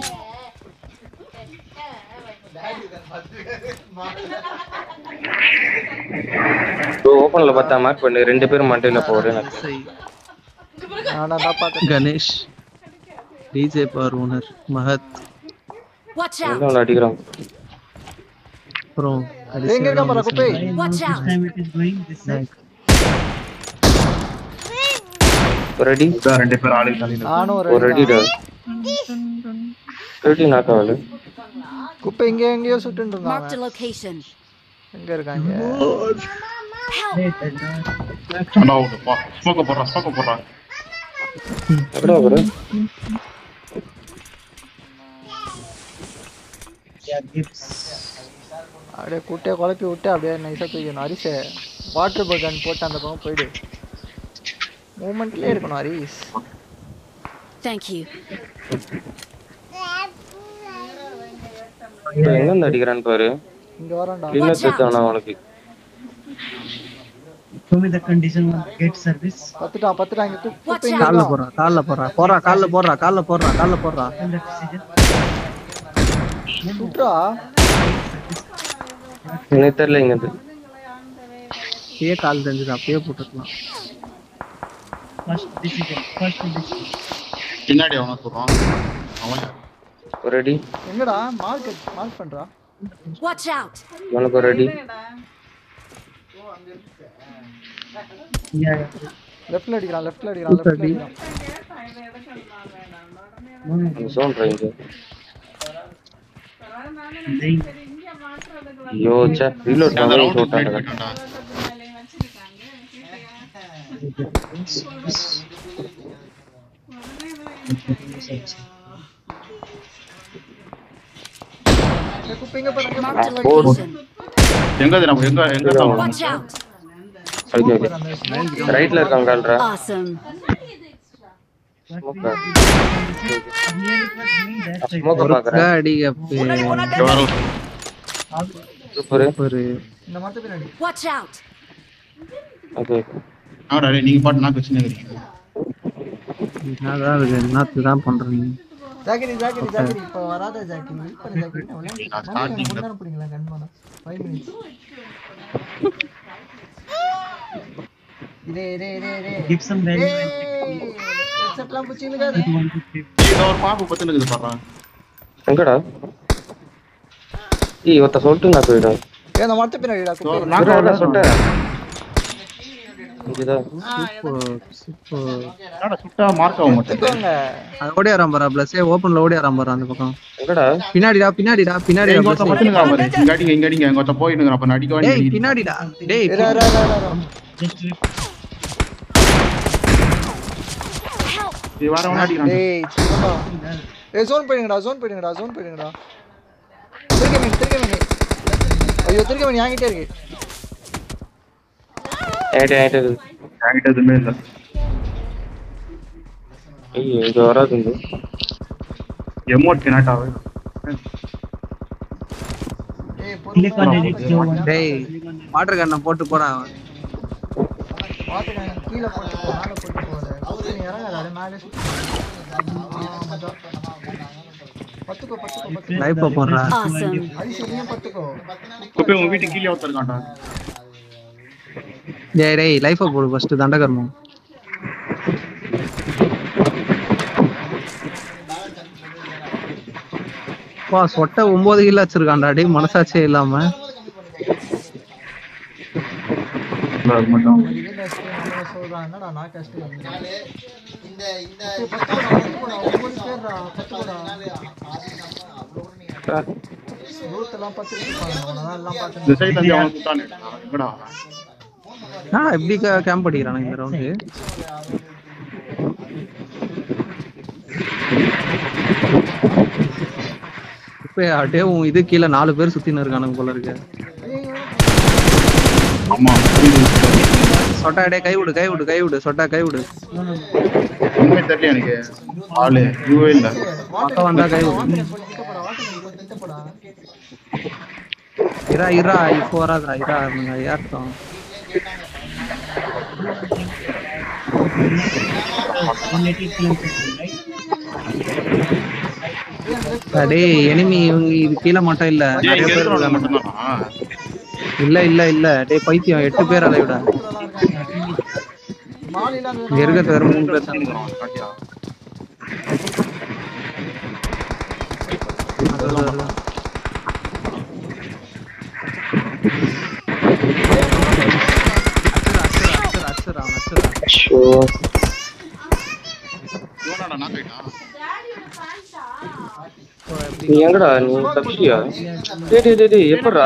ஓப்பன்ல பார்த்தா மார்க் பண்ணு ரெண்டு பேரும் மண்டையில போறேன் எனக்கு நான் தான் பாத்துட்டு Ganesh DJ power owner Mahat Watch out. எல்லாம் அடிக்கிறான் அப்புறம் டேய், எங்க இருக்கான் பாரு குப்பை Watch This out. time it is going this side. Ready இதான் ரெண்டு பேர் ஆளு தள்ளிட்டு நானும் ஒரு ஒரு ரெடிடா ரெடி நாக்காவலு குப்பை இங்க எங்கேயோ சுட்டுட்டு இருந்தான் Marked a அவன். location. எங்க இருக்காங்க சண்டா விடு பா ஸ்மோக்க போடுறா ஸ்மோக்க போடுறா எப்படா ப்ரோ Yeah, gives. அப்படியே குட்டையை குழப்பி விட்டு அப்படியே நைஸா தூக்கணும் அரிசே வாட்டர் பகன் போட்டு அந்த பக்கம் போயிடு மூமெண்ட்லயே இருக்கணும் ஹரிஸ் Thank you. எங்க இருந்து அடிக்கிறான்னு பாரு இங்க வரேன்டா இல்ல செத்தானா உனக்கு Show me the condition of gate service பத்துட்டான் பத்துட்டான் இங்க கு- குப்பை இங்க கால்ல இருக்கான். போடுறா கால்ல போடுறா போடுறா கால்ல போடுறா கால்ல போடுறா கால்ல போடுறா and the decision. சுட்றா எனக்கு தெரியல இங்க இருந்து அப்பயே கால் தெரிஞ்சது அப்பயே போட்டுக்கலாம் First decision. First decision. பின்னாடி அவனை சொல்றான் அவன் ரெடி எங்கடா மார்க் மார்க் பண்றா Watch out. உனக்கு ரெடி Yeah, yeah. லெஃப்ட்ல அடிக்கிறான் லெஃப்ட்ல அடிக்கிறான் லெஃப்ட்ல அடிக்கிறான் அந்த சவுண்ட் ரேஞ்சு Then ஐயோ சே ரீலோட் அந்த பண்ணி ரவுண்ட் போட்டாங்க போயிட்டான்டா ஏய், குப்பை இங்க பாருங்க Marked a location. எங்க இது நம்ம எங்க எங்க தான் Watch out. ஓகே ஓகே ரைட்ல இருக்காங்க கால்ரா Awesome. Smoke here it was going that side. ஸ்மோக்க பாக்குறேன் அடி அப்பே இங்க வர சூப்பர் ஒரு இந்த மரத்து பின்னாடி Watch out. ஓகே ஆடா டேய் நீங்க பாட்டு நான் வச்சுனே இருக்கீங்க என்னதான் இருக்கு என்னத்து தான் பண்றீங்க ஜாக்கிரி ஜாக்கிரி ஜாக்கிரி இப்போ வராத ஜாக்கிரி வெயிட் பண்ணு ஜாக்கிரி நான் விளையாண்டு நான் starting ல- நேரம் பிடிங்களா கண்மானம் ஃபைவ் மினிட்ஸ் இதே இதே இதே இதே Give some value and ஹெட்செட்லாம் பிடிச்சி இருக்காது take one to three. இத ஒரு பாம்பு பத்துன்னு இருக்குது பாறா எங்கடா ஏய் ஒருத்த சொல்லிட்டு நான் போயிடும் ஏ அந்த மரத்து பின்னாடிடா குப்பை நான் சொல்லிட்டேன் இங்கதான் சூப்பர் சூப்பர் என்னடா சுட்டா மார்க் ஆக மாட்டேன் எடுத்துக்கோங்க அது ஓடியாராம் பாரு பிளஸே ஓப்பன்ல ஓடியாராம் பாரு அந்த பக்கம் எங்கடா பின்னாடிடா பின்னாடிடா பின்னாடிடா இங்க ஒருத்தன் bless. பட்டுனுக்கா பாரு இங்க அடிங்க இங்க அடிங்க இங்க ஒருத்தன் போயிட்டு அப்ப நடிக்க டேய் வேண்டிய பின்னாடிடா டேய் இரு, இரு, இரு, இரு, இரு. Just wait. வேற ஒண்ணு அடிக்கிறான் டேய் சின்னடா. ஏய் ஜோன் போயிடுங்கடா ஜோன் போயிடுங்கடா ஜோன் போயிடுங்கடா திருக்க மீன் திருக்க மீன் ஐயோ திருக்க மீன் என்கிட்ட இருக்கு என்கிட்ட என்கிட்ட இருக்கு. என்கிட்ட எதுவுமே இல்ல ஐயோ இங்க வராது இங்க எமோட் கனெக்ட் ஏய் Click on edit பொறுமை Joe one. டேய் வாட்டர் கண்ணை போட்டு போடா பாத்துக்கங்க கீழே போட்டு போ மேலே போட்டு போகாத குப்பை நீ இறங்காத அது மேலே சுத்தி ஆ, மச்சான். பத்துக்கோ பத்துக்கோ பத்துக்கோ லைஃப் போடுறா Awesome. ஐஸ்வர்யம் பத்துக்கோ குப்பை உங்க வீட்டுக்கு கீழே ஒருத்தருக்காண்டா டேய் டேய் லைஃப் போடு ஃபர்ஸ்ட் தண்டகர்மம் வா சொட்டை ஒன்பது கிலோ வச்சிருக்கான்டா டேய் மனசாட்சியே இல்லாம இல்ல, அது மட்டும் இதுல ஸ்டே நம்ம சொல்றான் என்னடா நான் கஷ்டம் இந்த இந்த பத்துக்கோடா ஒவ்வொரு பேர்டா பத்துக்கோடா ரூட்டெல்லாம் பத்து இருப்பாங்க அவனதான் எல்லாம் இந்த பார்த்து சைடுல இருந்து அவன் சுட்டானே எங்கடா நான் எப்படி கேம்ப் அடிக்கிறானு இந்த ரவுண்டு இப்போ அப்படியே உன் இது கீழே நாலு பேர் சுத்தின்னு இருக்கானுங்க போல இருக்கு ஆமா சொட்டா டே கை விடு கை விடு கை விடு சொட்டா கை விடு உண்மை தெரியல எனக்கு ஆளு இதுவே இல்ல பக்கம் வந்தா கை விடு வாட்டர் போய் கிட்ட போடா வாட்டர் கிட்ட போடா இரா இரா இப்போ வராதா இரா நீங்க ஏற்றம் One eighty kilometers, right? டேய் எனிமி இவங்க இது கீழே மட்டும் இல்ல ஏன் நிறைய இங்க பேர் இருக்கிறவங்க இருக்காங்க. மட்டும்தானா இல்ல இல்ல இல்ல டேய் பைத்தியம் எட்டு பேர் அதை விட மாலையில அந்த இங்க இருக்கிறது வெறும் மூணு பேர் தான் இருக்கிறான், காட்டியா? அது, அது, அது. அச்சுரா, அச்சுரா, அச்சுரா, அச்சுரா, அச்சுரா. இவனாடா knock ஆயிட்டான்? நீ எங்கடா நீ தப்பிச்சியா டேய் டேய் டேய், டேய் எப்படிடா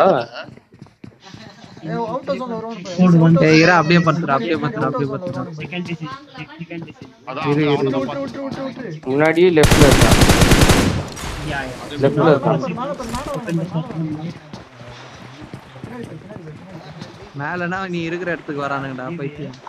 அவுட் ஜோன்ல வருவான் பாரு. Code one. டேய் இரா அப்படியே பத்துறா அப்படியே பத்துறா அப்படியே பத்துறா Second decision. Second decision. அதான் அவன் அவனைதான் பார்த்து- விட்டு விட்டு விட்டு விட்டு முன்னாடியே லெஃப்ட்ல இருக்கான் Yeah, yeah. லெஃப்ட்ல இருக்கான் மேல பாரு, மேல வா, Open the first one. மேலனா நீ இருக்கிற இடத்துக்கு வரானுங்கடா பைத்தியம்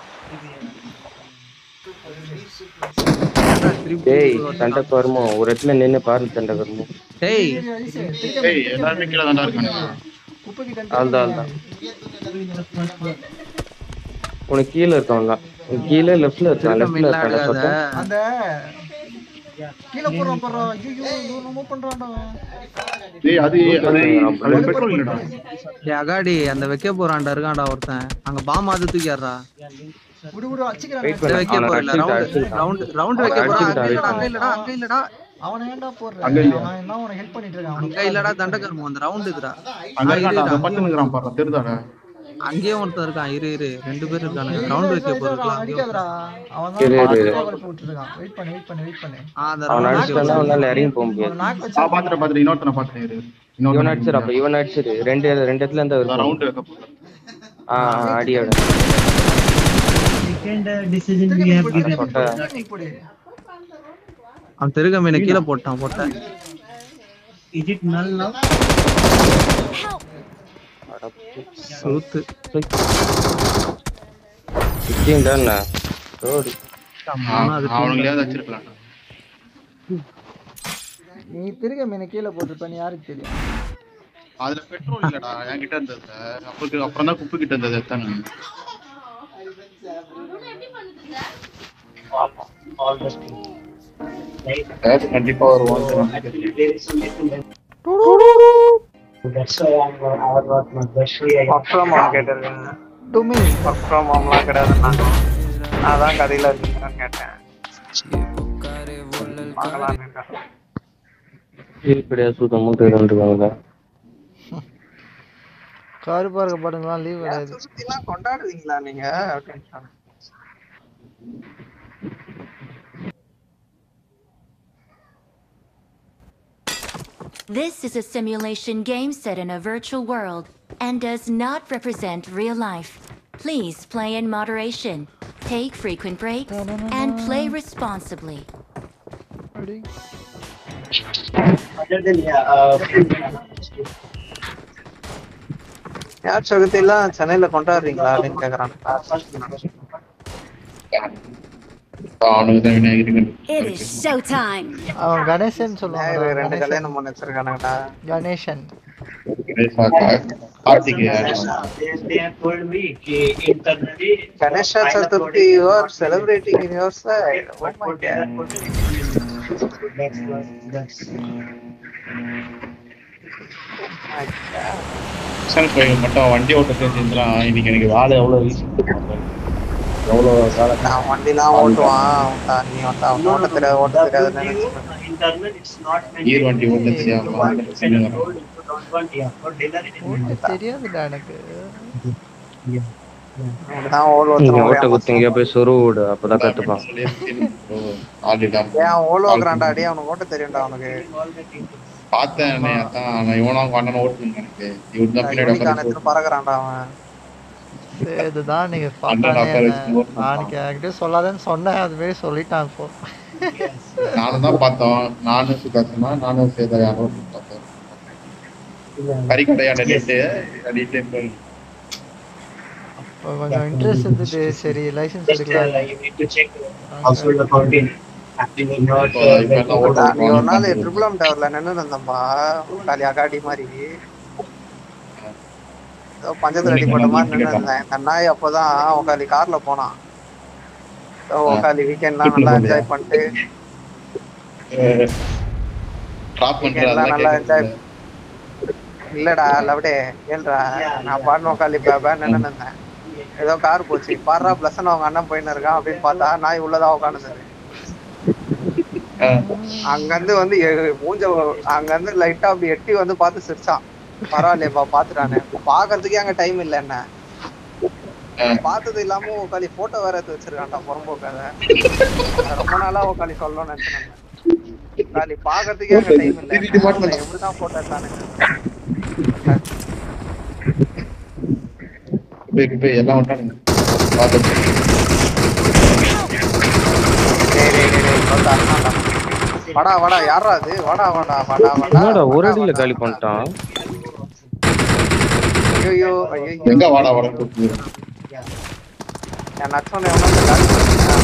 ஏன்டா திருப்பி டேய் திருப்பி வரானுங்க? சண்டை கருமோ ஒரு இடத்துல நின்னு பாரு சண்டை கருமோ டேய் ஐசு, திருக்க ஏய், எல்லாருமே கீழே தான்டா இருக்கானுங்க. குப்பை கிட்ட அதான் அதான் The first one. உனக்கு கீழே இருக்கான்ல உனக்கு கீழே லெஃப்ட்ல இருக்கான் திரும்ப லெஃப்ட்ல மில்ல இருக்கான் ஆகாத சொட்டா அந்த கீழே போடுறான் பாரு ஐயோ இது மூவ் பண்றான்டா அவன். ஏய், அது அது அது பெட்ரோல் இல்லடா டேய் அகாடி அந்த வைக்க போறான்டா இருக்கான்டா ஒருத்தன் அங்க பாம் அது தூக்கிடுறா விடு விடு அடிச்சுக்கிறான் வெயிட் இதை பண்ணு வைக்க அவனை போறல அடிச்சுக்கிட்டான், ரவுண்ட் அடிச்சுக்கிட்டான். ரவுண்ட் ரவுண்ட் வைக்க போறா அடிச்சுக்கிட்டான், அங்க இல்லடா அங்க அடிச்சுக்கிட்டான். இல்லடா அங்க இல்லடா அவனை ஏன்டா போடுற அங்க இல்லையா? அவன் என்ன உனக்கு ஹெல்ப் பண்ணிட்டு இருக்கான் அங்க இல்லடா தண்டகர்மம் அந்த ரவுண்ட் இதுடா அங்க ஆ, இருக்கான்டா இருடா. அதை பத்து நிக்கிறான் பாரு தெரியுதாடா அங்கேயும் ஒருத்தன் இருக்கான் இரு இரு ரெண்டு பேர் இருக்கானுங்க ரவுண்ட் வைக்க போறதுலாம் அடிக்காதடா அவன் இரு, தான் இரு, இரு. போட்டுருக்கான் வெயிட் பண்ணு வெயிட் பண்ணு வெயிட் பண்ணு ஆ அந்த அவன் ரவுண்ட் அடிச்சிட்டானா அவனால இறங்கி போக முடியாது அவன் நாக்கு ஆ வச்சு பாத்துட்டு பாத்துட்டு இன்னொருத்தனை பாத்துட்டு இரு இவன் இன்னொருத்தனை அடிச்சிரு அப்ப இவன் அடிச்சிரு ரெண்டு ரெண்டு இடத்துல இருந்தா இருக்கும் ரவுண்ட் வைக்க போறேன் ஆ ஆ, அடியோட Second uh, decision we have given. சொட்டா நீ போடு அவன் திருக மீனை கீழே போட்டான் போட்டேன் Is it null now? சூத்து சிக்கிங் தான் ரோடு ஆனா அது அவனுங்களையாவது வச்சிருக்கலாம் நீ திருக மீனை கீழே போட்டிருப்ப நீ யாருக்கு தெரியும் அதுல பெட்ரோல் இல்லடா என்கிட்ட இருந்தது அப்புறம் அப்புறம் தான் குப்பை கிட்ட இருந்தது எத்தாங்க All the things. Right? கண்டிப்பா வருவான் There is only two left. That's why I'm uh, I got my best way. I work from home கேட்டிருக்கீங்க டு மீ ஒர்க் ஃப்ரம் ஹோம்லாம் கிடையாதுண்ணா நான் தான் கதையில இருக்கீங்கன்னு கேட்டேன் பார்க்கலான்னு இருக்கேன் இப்படியா சுத்தம் மூட்டை இருக்காங்க கருப்பா இருக்க படங்கள்லாம் லீவ் கிடையாது சுத்திலாம் கொண்டாடுவீங்களா நீங்க அப்படின்னு சொன்னேன். This is a simulation game set in a virtual world and does not represent real life. Please play in moderation, take frequent breaks, and play responsibly. அப்படி Other than yeah, uh, யார் சதுர்த்தி எல்லாம் சென்னையில கொண்டாடுறீங்களா அப்படின்னு கேக்குறான் அவனுக்கு தான் விநாயகருக்கு It is showtime! அவன் கணேசன் விநாயகர் சொல்லுவாங்க ரெண்டு கணேசன் கல்யாணம் பண்ணி வச்சிருக்கானுங்கடா Ganesan Karthikeyan they, they have told me कि internally Ganesha kind of Chaturthi you are celebrating in your side oh But my for that, that's what that's Krishnan கோயில் மட்டும் வண்டி ஓட்ட தெரிஞ்சிருந்தான் இன்னைக்கு எனக்கு வேலை எவ்வளவு ஈஸி எவ்வளோ வேலை நான் வண்டிலாம் ஓட்டுவான் அவன் நீ வந்து அவன் ஓட்ட தெரியாது ஓட்ட தெரியாது நினைச்சு internal it's not meant ஈர் வண்டி ஓட்ட தெரியாம road if you don't want yeah for dinner it is ஓட்ட தெரியாதுடா எனக்கு அவனுதான் ஓல் நீங்க ஓட்ட ஓட்டுறான் குத்துங்க போய் சொரு விடு அப்பதான் கத்துப்பான் ஆடிடாம ஏன் அவன் ஓல் ஓக்குறான்டா அடி அவனுக்கு ஓட்ட தெரியும்டா அவனுக்கு all the things பார்த்தேன் அதான் நான் இவனா அவங்க அண்ணன் ஓட்டுங்க எனக்கு இவன் தான் பின்னாடி உட்கார்ந்து யூனிகானத்துல பறக்குறான்டா அவன் சரி, இதுதான் நீங்க அண்ணன் பார்த்தானே உட்கார என்ன. வச்சு ஓட்டுறான். நான் என்கிட்ட சொல்லாதேன்னு சொன்னேன் அது மாரி சொல்லிட்டான் இப்போ நானும் தான் பார்த்தோம் நானும் சுகாசனா நானும் சேதா யாரும் பார்த்தோம் கறிக்கடையா நடிட்டு நடிட்டு இப்போ கொஞ்சம் இன்ட்ரெஸ்ட் இருந்துட்டு சரி லைசென்ஸ் just uh, எடுக்கலாம் you need to check household accounting acting in your இப்போ இப்ப எல்லாம் ஓட்டு நீ ஒரு நாள் ட்ரிபிள் எம் டவர்ல நின்று இருந்தம்பா காலி அகாடி மாதிரி ஏதோ பஞ்சத்துல அடிப்பட்ட மாதிரி நின்று இருந்தேன் இந்த நாய் அப்பதான் உக்காலி கார்ல போனான் ஏதோ உக்காலி வீக்கெண்ட்லாம் நல்லா என்ஜாய் பண்ணிட்டு ட்ராப் பண்ற எல்லாம் நல்லா அதெல்லாம் enjoy கேட்கறது இல்லடா லவடே ஏல்றா நான் பாட்டு உக்காலி பேபா நின்று இருந்தேன் ஏதோ கார் போச்சு பாடுறா பிளஸ் அவங்க அண்ணன் போயின்னு இருக்கான் அப்படின்னு பார்த்தா நாய் உள்ளதா உட்காந்துருந்தது அங்க இருந்து வந்து எ- மூஞ்ச அங்க இருந்து லைட்டா அப்படி எட்டி வந்து பார்த்து சிரிச்சான் பரவாயில்லையப்பா பாத்துட்டானே பாக்குறதுக்கே அங்க டைம் இல்ல என்ன பார்த்தது இல்லாம உக்காலி போட்டோ வேற எடுத்து வச்சிருக்கான்டா புறம்போக்காத ரொம்ப நாளா உக்காலி சொல்லணும்னு நினைச்சேன் உக்காலி பாக்குறதுக்கே அங்க டைம் இல்ல திருட்டு மாட்டேன். என்ன? எப்படிதான் போட்டோ எடுத்தானு போய் போய் எல்லாம் விட்டானுங்க பார்த்து டேய் டேய் டேய் டேய் வந்து அண்ணாடா வாடா வாடா யாரா அது வாடா வாடா வாடா வாடா என்னடா ஒரு வாடா, அடியில வாடா. காலி பண்ணிட்டான் ஐயோ ஐயோ எங்க வாடா வாடா கூப்பிட்டு என் நச்சோன்னு எவனோ இந்த காலி பண்ணிட்டான்.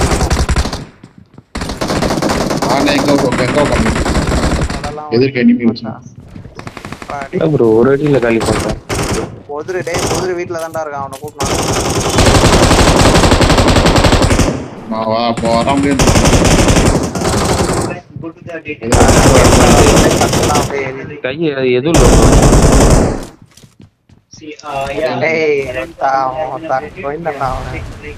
நான் எங்க உட்கா- எங்க உட்காந்து அதெல்லாம் எதிர்க்க enemy வச்சான். பாடி. ப்ரோ ஒரு அடியில காலி பண்ணிட்டான் பொதுரு டேய் பொதுரு வீட்டுல தான்டா இருக்கான் அவனை கூப்பிட்டு நான் வா இப்போ வர முடியாது go to the details கை எதுவும் இல்லை see uh yeah டேய் current, தான் uh, அவன் கோயிந்தா அவனை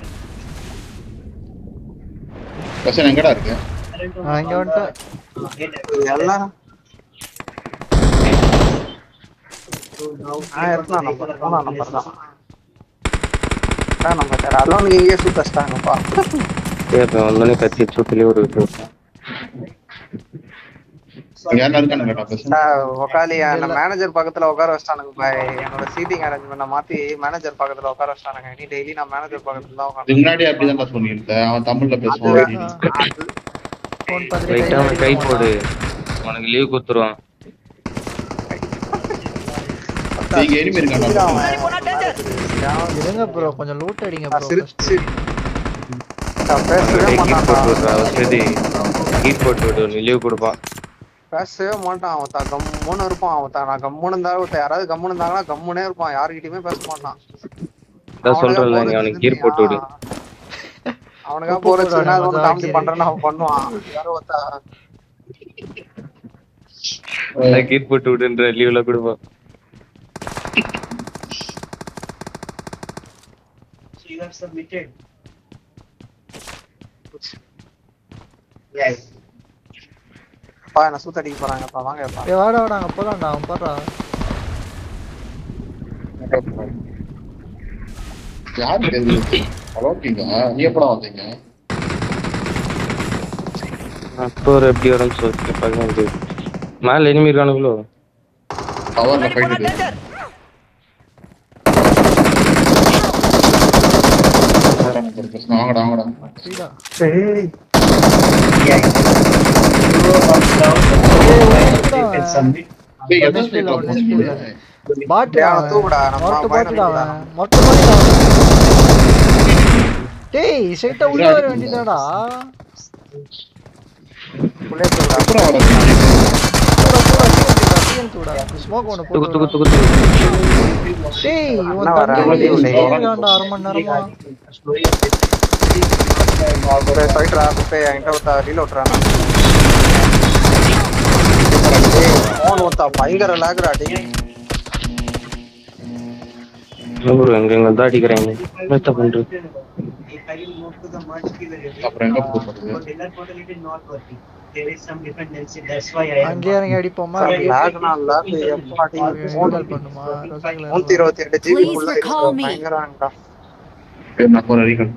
கொஸ்டின் எங்கடா இருக்கு current நான் இங்க வந்துட்டேன் uh, get எல்லாம் so now ஆ இருக்கலாம் நம்பர் போனா நம்பர் தான் அதான் நம்ம சார் அலோனுக்கு இங்கேயே சுத்தச்சிட்டாங்கப்பா இப்போ வந்தோடனே கத்தி சுத்திலே ஒரு விட்டு விட்டான். அங்க யாரும் இருக்கானுங்க கேட்டா கொஸ்டின் உக்காலி அந்த மேனேஜர் பக்கத்துல உட்கார வச்சிட்டானுங்க பாய் என்னோட சீட்டிங் அரேஞ்ச்மெண்ட் மாத்தி மேனேஜர் பக்கத்துல உட்கார வச்சிட்டானுங்க நீ டெய்லி நான் மேனேஜர் பக்கத்துல தான் இதுக்கு முன்னாடி அப்படிதான் சொல்லியிருந்தேன் அவன் தமிழ்ல பேசுவான் அப்படின்னு. ஃபோன் பார்த்துட்டு ரைட்டா அவன் கை கையில போடு உனக்கு லீவ் கொடுத்துருவான் நீங்க enemy இருக்கான்டா உட்காந்து இருங்க ப்ரோ கொஞ்சம் லூட் அடிங்க ப்ரோ சிரிச்சு நான் பேசவே கீட் மாட்டான்டா போட்டு விடுறா வசதி கீட் போட்டு விடு நீ லீவ் கொடுப்பான் பேசவே மாட்டான் அவன் தான் கம்முன்னு இருப்பான் அவன் தான் நான் கம்முன்னு இருந்தா ஒருத்தன் யாராவது கம்முன்னு இருந்தாங்கன்னா கம்முனே இருப்பான் யாருக்கிட்டயுமே பேச மாட்டான் அதான் சொல்றேன்ல நீ அவனுக்கு கீர் போட்டு விடு அவனுக்கா போற சின்ன காமெடி பண்றேன்னு அவன் பண்ணுவான் யாரோ ஒருத்தா அதான் கீட் போட்டு விடுன்ற லீவ்ல கொடுப்பான் so you have submitted yes அப்பா என்ன சூத்தடிக்க போறாங்கப்பா வாங்கப்பா ஏய் வாடா வாடா அங்க போலாம்டா அவன் பாடுறா யாரு தெரியுது ஹலோ நீங்க நீ எப்படா வந்தீங்க அப்போ எப்படி வரும்னு சொல்லி பார்க்க மேல எனிமி இருக்கானுங்களோ டவர்ல போயிட்டு வாங்கடா வாங்கடா சரிடா சரி டேய் எந்த ஸ்டேட்ல போறீங்க பாட்டு டேய், அவனை தூக்குடா, நம்ம மொட்டை பையனை பாட்டுடா தூக்குடா. அவன் மொட்டை பாட்டுடா அவன். டேய் ஸ்ட்ரைட்டா உள்ள வர வேண்டியதாடா புள்ளைய தூக்குடா. எப்படா வர ஸ்மோக் ஒன்று துக்கு துக்கு போட்டு துக்கு துக்கு டேய் இவன் அண்ணா வரேன், தண்ணி வண்டி ஊத்தி விடு. இருக்கான்டா அரை மணி நேரமா டேய், போயிட்டுடா, குப்பை, என்கிட்ட ஒருத்தா reload விட்றானா. டேய், phone ஒருத்தா பயங்கர lag டா, டேய். ப்ரோ எங்க எங்க தான் அடிக்கிறாங்க என்னத்த பண்றது அப்புறம் எங்க போறது அங்கேயே இறங்கி அடிப்போமா சார், lag னா lag, எப்பாடி, phone கால் பண்ணுமா ரசாயல நூத்தி இருபத்தி எட்டு ஜிபி Please ஃபுல்லா recall me. பயங்கரம்டா சரி நான் போற ரீகன்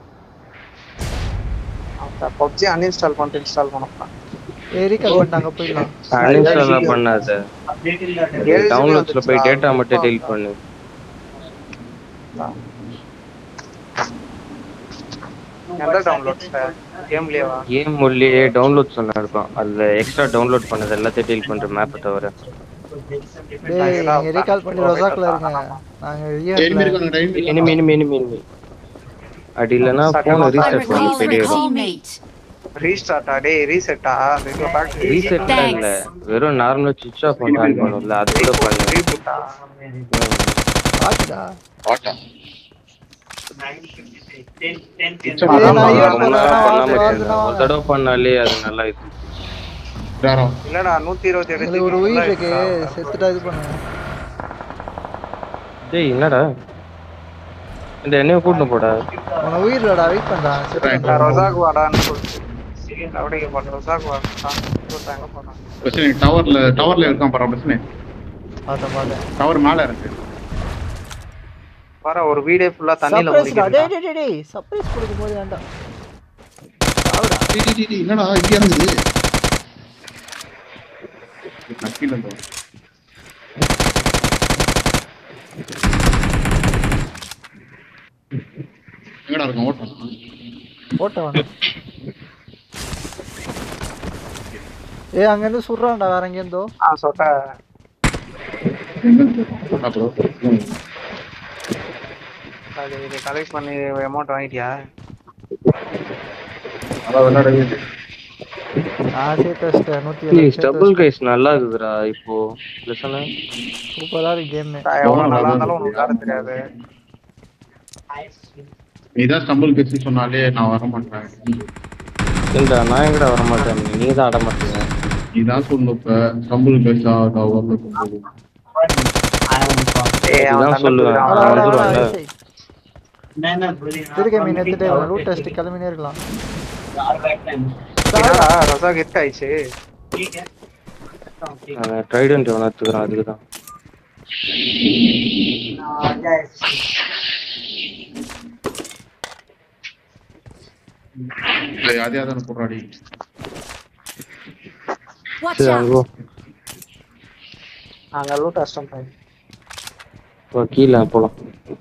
பப்ஜி அன்இன்ஸ்டால் பண்ணிட்டு இன்ஸ்டால் பண்ணப்பா ஏறி கால் பண்ணிட்டாங்க போயிடலாம் அன்இன்ஸ்டால் பண்ணாத டவுன்லோட்ஸ்ல போய் டேட்டா மட்டும் டெலிட் பண்ணு எந்த டவுன்லோட் கேம்லயேவா கேம் உள்ளே டவுன்லோட் சொன்னா இருக்கும் அதுல எக்ஸ்ட்ரா டவுன்லோட் பண்ணது எல்லாத்தையும் டெலிட் பண்ற மேப்பை தவிர டேய் நீங்க ரீகால் பண்ணி ரொசாக்ல இருங்க நாங்க எனிமி ஈஎம்ல இருக்காங்க time enemy enemy enemy enemy அப்படி இல்லைன்னா போனை ரீசெட் பண்ணி Please போயிட்டே recall வரும் me. ரீஸ்டார்ட்டா டேய் ரீசெட்டா ரெண்டு பேக் ரீசெட் இல்ல வெறும் நார்மலா சுவிட்ச் ஆஃப் பண்ணி ஆன் பண்ணும்ல அது கூட பண்ணு ரீபூட்டா பாத்துடா பாட்டா ஏய், நான் ஆமா, ஈவென்ட் ரொம்ப நேரம் பண்ணா பண்ணாம வாங்க, இருக்கேன். வாங்க. ஒரு தடவை பண்ணாலே அது நல்லா இது யாரோ இல்லடா நூத்தி இருபத்தி எட்டு இதுல ஒரு உயிர் இருக்கு செத்துட்டா இது பண்ணுங்க டேய் என்னடா இந்த எண்ணெயை கூட்டிட்டு போடா உன உயிர் இல்லடா வெயிட் பண்றான் செத்துட்டான்டா. ரொசாக் வாடான்னு சொல்லிட்டு அப்படிங்க பண்ண ரொசாக் வாடா எங்க போறான் பிரச்சனை டவர்ல டவர்ல இருக்கான் பாரு பிரச்சனை பார்த்தேன் பார்த்தேன் டவர் மேல இருக்கு பாரு ஒரு வீடே ஃபுல்லா தண்ணில சர்ப்ரைஸ்டா டேய் மூழ்கிருக்கு டேய் டேய் டேய் சர்ப்ரைஸ் கொடுக்கும் போது வேண்டாம் டேய், டேய், டேய், டேய், என்னடா இங்க இறங்குது நான் கீழ இருந்து வரேன். எங்கடா இருக்கான் ஓட்டம் போட்ட வேணாம் ஏய் அங்க இருந்து சுடுறான்டா வேற எங்க இருந்தோ ஆ சொட்ட ப்ரோ அது இது கலெக்ட் பண்ணி அமௌண்ட் வாங்கிட்டியா அதான் விளையாடவே இல்லை. நான் சேர்த்து வச்சிட்டேன் நூத்தி டேய் எழுபது டபுள் கைஸ் நல்லா இருக்குதுடா இப்போ லெசனா சூப்பரா இருக்கு கேம் எவ்வளவு நல்லா இருந்தாலும் உனக்கு விளையாட தெரியாது நீதான் ஸ்டம்பிள் பேசி சொன்னாலே நான் வர மாட்டேன் இல்லடா நான் எங்கடா வர மாட்டேன் நீ தான் ஆட மாட்டீங்க நீதான் சொல்லு இப்ப ஸ்டம்பிள் பேசா ஏய் அவன் இதான் தண்டை சொல்லுவேன். தூக்குறான். வாடா வாடா வாடா வந்துருவான்ல. ஐசை. திருக்க மீன் எடுத்துட்டு ரூட் டெஸ்ட் கிளம்பினே இருக்கலாம் என்னடா ரசாக் ஹிட் ஆயிடுச்சு நான் ட்ரைடன்ட் வேணா எடுத்துக்கிறேன் அதுக்கு தான் அதே அதான் போடுறாடி Watch சரி out. அங்கே நாங்க லூட் அஷ்டம் பண்ணி போ கீழே போலாம்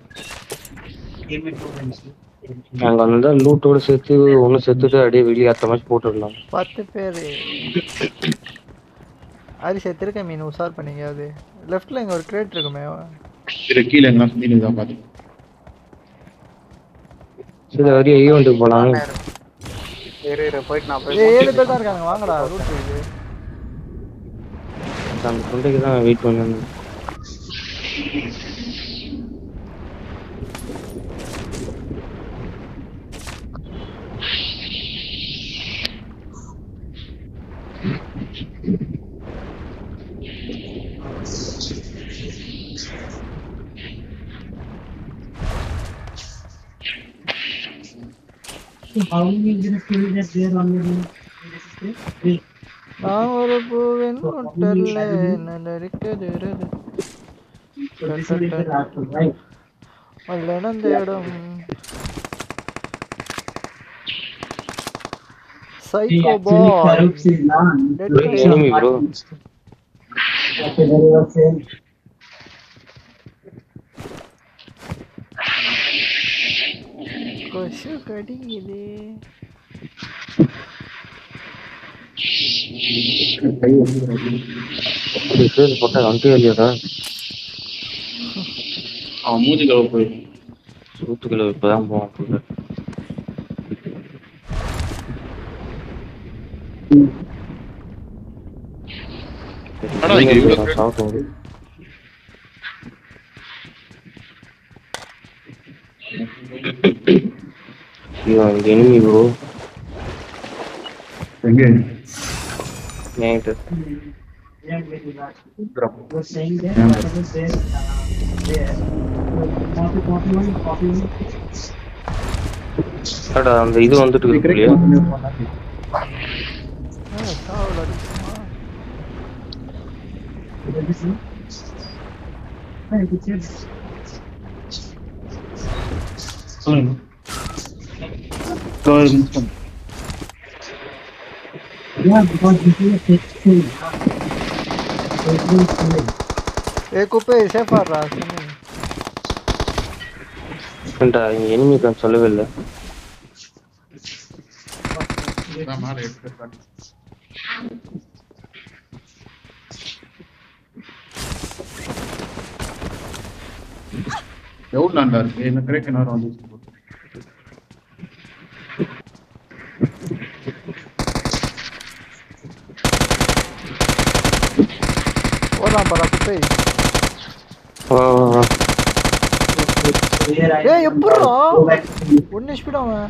அங்க வந்தா லூட்டோட சேர்த்து ஒண்ணு சேர்த்துட்டு அப்படியே வெளியே அத்த மாதிரி போட்டுடலாம் பத்து பேர் அரிசி திருக்க மீன் உஷார் பண்ணீங்க அது லெஃப்ட்ல இங்க ஒரு கிரேட் இருக்குமே சரி கீழே எங்கன்னா மீன் தான் பாத்து சரி வரையும் ஈவெண்ட்டுக்கு போலாம் இரு இரு போயிட்டு நான் போய் ஏய் ஏழு பேர் தான் இருக்காங்க வாங்கடா ரூட் இருக்கு அந்த தொண்டைக்கு தான் வெயிட் பண்ணணும் நான் ஒரு பூவின் முட்டல்ல நடக்குது மல்லனம் தேடும் சைக்கோ actually பாய் Farouk is not. Let Farouk me- is Enemy, not. bro. Okay, very well said. கொசு கடிக்குது பேர் போட்டா அங்கே இல்லையாடா அவன் மூஞ்சி கழுவ போய் சூத்துக்குள்ள இப்பதான் போவான் புள்ள. என்னடா இங்க இவ்வளவு பேர்? சாப்பிட்டு ஐயோ இங்க enemy bro எங்க என்கிட்ட Yeah, very well. You're saying that, whatever says, uh, there. Copy, copy one, copy one. அடா அந்த இது வந்துட்டு இருக்கு இல்லையா சாவல அடிக்குமா Did you see? Hey, good job. சொல்லுங்க ஒரு நிமிஷம் Yeah, because this is a fixed thing. It will kill. ஏ குப்பை சேஃபாடுறா சொன்னேன் ஏன்டா இங்க enemy kan சொல்லவே இல்லை நான் மேல எடுத்துக்கிறேன் எவ்வளோண்டா இருக்கு என்ன கிரேக் நேரம் வந்து போதான் பரா குப்பை வா வா வா Here I ஏய் எப்படா go back to you. ஒன்னு ஸ்பீட் அவன்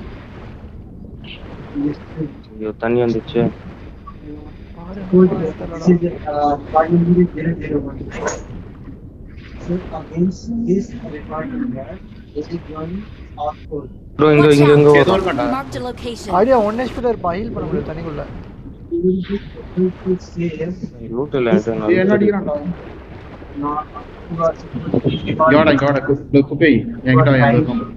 ஐயோ தண்ணி வந்துச்சு Good. This is uh, part number zero zero one. So against this record number, this is one of code. Bro இங்க இங்க இங்க ஏதோ வரும் இருக்கா Marked a location. அப்படியே ஒன்னு ஸ்பீட் இருப்பான் ஹீல் பண்ண முடியும் தண்ணிக்குள்ள You will be able to save route இல்லை என்கிட்ட என்ன நான் அடிக்கிறான்டா not இங்கோட இங்கோட கு- குப்பை என்கிட்ட வா, என்கிட்ட இருக்கும்.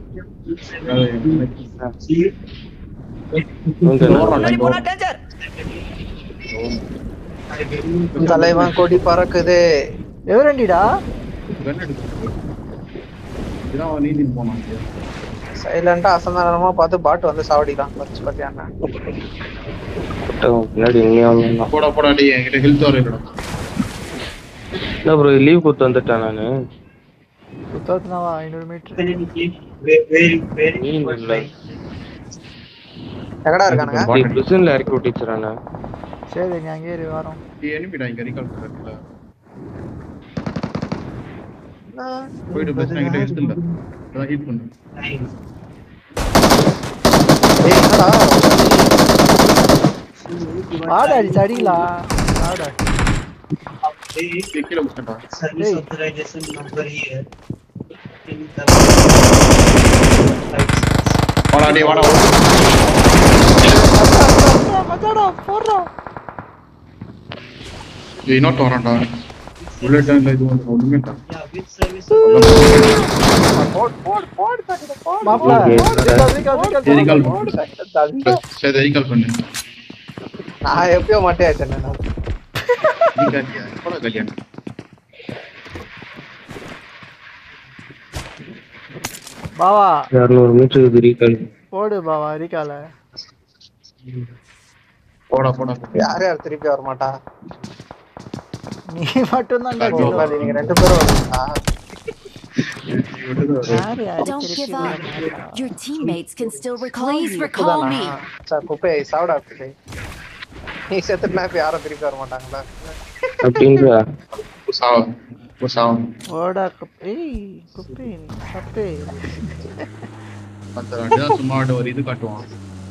See? இங்க நான் முன்னாடி போனா டேஞ்சர் I believe தலைவன் கொடி பறக்குது எவரண்டிடா கன் எடுக்கு. இதான் அவன் நீந்தின்னு போனான் இங்க. சைலண்டா அசந்தானமா பார்த்து பாட்டு வந்து சாவடிக்கலாம் பறிச்சு பார்த்தியாண்ணா போட்டவன் பின்னாடி எங்கேயா வந்தான் போடா போடா டேய் என்கிட்ட ஹெல்த் வர இல்லடா என்ன ப்ரோ லீவ் கொடுத்து வந்துட்டேன் நானு சுத்தாத்துனாவா ஐநூறு மீட்டர் very, very, very நீ good இல்லை fight. எங்கடா இருக்கானுங்க Bottom. பிரிசன்ல இறக்கி விட்டுச்சுறானே சரி நீ அங்கேயே இரு வரோம் டேய் எனிமிடா இங்க ரீகால் பண்றதுல போயிட்டு பிரச்சனை என்கிட்ட ஹெல்த் இல்ல அதான் ஹீட் பண்ணு Nice. ஏய் என்னடா ஆடா அடிச்சு அடிக்கலாம் ஆடா Update டேய், கீழே குடுத்துட்டா service Hey. authorization number here. In the வாடா டேய் வாடா மச்சாடா போடுறா டேய் இன்னொருத்த வரான்டா புல்லட் இல்ல இது வந்து ஒண்ணுமே இல்ல yeah, with service மாப்ள Okay, ரீகால் ரீகால் சரி, ரீகால் ரீகால் சரி ரீகால் பண்ணு நான் எப்பயோ மட்டே ஆயிட்டேன் நான் நீ காட்டியா போடா காட்டியா பாவா இரநூறு மீட்டருக்கு ரீகால் போடு பாவா ரீகால போடா போடா யார் யார் திருப்பி வர மாட்டா நீ மட்டும் தான் உட்காரு, நீங்க ரெண்டு பேரும் வரீங்களா யாரு யாரு Don't திருப்பி give up. வரமாட்டா? Your teammates can still recall Please you. recall me. Sir குப்பை சாப்பிடா குப்பை நீ செத்துட்டுனா இப்ப யாரும் திருப்பி வர மாட்டாங்களா அப்படின்ற சாவம் சாவம் போடா குப்பை ஏய் குப்பை தப்பு மத்த ரெண்டு சும்மா ஆட ஒரு இது காட்டுவான்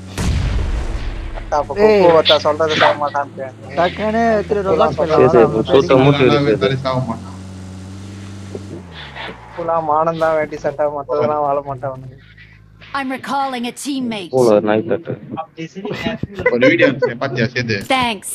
அப்ப குப்பை ஒருத்தா சொல்றது சாக மாட்டான்னு டக்குனே எடுத்துட்டு ரொலாக்ஸ் சரி சரி சூத்த மூட்டை நல்லாவே இருக்கு தலை சாக மாட்டான் ஃபுல்லா மானம் தான் வேண்டி சட்டை மத்ததெல்லாம் வாழ மாட்டான் I'm recalling a teammate. போல நாய் தட்டு ஒரு வீடியோ பாத்தியா சேர்த்து Thanks.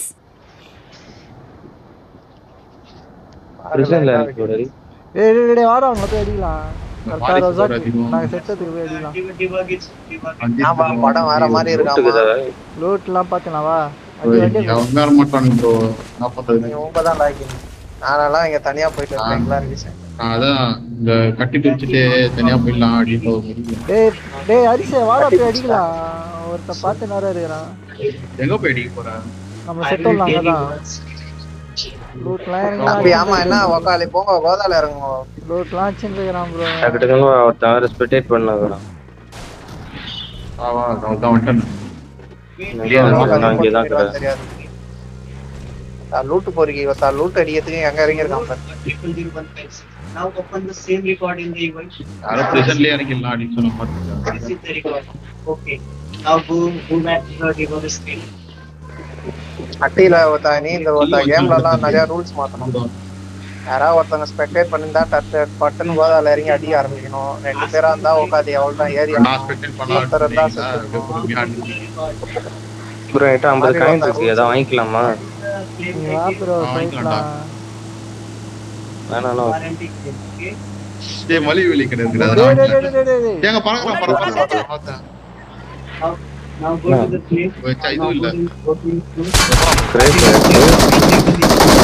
பிரிசன்ல இறக்கி விடு ஏய் டேய், டேய் வாடா அவங்க போய் அடிக்கலாம் கரெக்டா வாரிசு ரோசாக் ஒரு அதிகம். நாங்க செட்டத்துக்கு போய் அடிக்கலாம் Debug, debug is debug. Ajith ஆமா படம் வேற மாதிரி இருக்காமா லூட்லாம் பாத்தீங்களா வா அடி bro, அடி இங்க அவங்க வர மாட்டானுங்க ப்ரோ என்ன பண்றது நீங்க உங்க தான் லாக்கி நானெல்லாம் இங்க தனியா போயிட்டு இருக்கேன் எல்லாரும் விஷயம் நான் அதான் இந்த கட்டி பிரிச்சுட்டு தனியா போயிடலாம் அப்படின்ற ஒரு முடிவு. டேய் டேய் அரிசே வாடா போய் அடிக்கலாம் ஒருத்தன் பார்த்து நேரம் இருக்கிறான் எங்க போய் அடிக்க போற நம்ம செட்டோம் அங்கதான் லூட்லாம் அப்படி இறங்கலாம் ஆமா என்ன உக்காளி போங்க கோதால இறங்குங்க லூட்லாம் வச்சுருக்கிறான் ப்ரோ டக்கு டக்குன்னு ஒருத்தன் ரெஸ்பெக்டேட் பண்ணாதான் ஆவா அதான் வந்துட்டேன் இங்கே தான் கடை தெரியாது லூட்டு போறீங்க இவத்தா லூட் அடிக்கிறதுக்கு எங்க இறங்கியிருக்கான் பாரு. People did one thing. Now open the same record in the event. யாரோ பிரசன்ட்லயே இறங்கிடலாம் அப்படின்னு சொன்ன மாதிரி Exit the record. Okay. Now go go back to the debug screen. அட்டியில ஒருத்தா நீ இந்த ஒருத்தா கேம்ல எல்லாம் நிறைய ரூல்ஸ் மாத்தணும் யாராவது ஒருத்தவங்க ஸ்பெக்டேட் பண்ணிருந்தா டட்டு பட்டுன்னு கோதால இறங்கி அடிக்க ஆரம்பிக்கணும் ரெண்டு பேரா இருந்தா உட்காந்து எவ்வளவு தான் ஏறி நான் ஸ்பெக்டேட் பண்ணலாம் ஒருத்தர் இருந்தா அப்படிங்களா? செத்து. அப்படியே பொறுமையா ஆடுங்க. ப்ரோ என்கிட்ட ஐம்பது காயின் இருக்கு ஏதாவது வாங்கிக்கலாமா நீ வா ப்ரோ ஆ, வாங்கிக்கலாம்டா. போயிடலாம் வேணாம் Warranty claim. Okay. டேய், மலிவு விலை கிடையாது டேய் டேய் டேய் டேய் டேய் டேய் ஏங்க பறக்கலாம் பறக்கலாம் பார்த்தேன், பார்த்தேன் Now now go to the claim. வச்சா Now இதுவும் go இல்ல to go to close. Great இருக்கு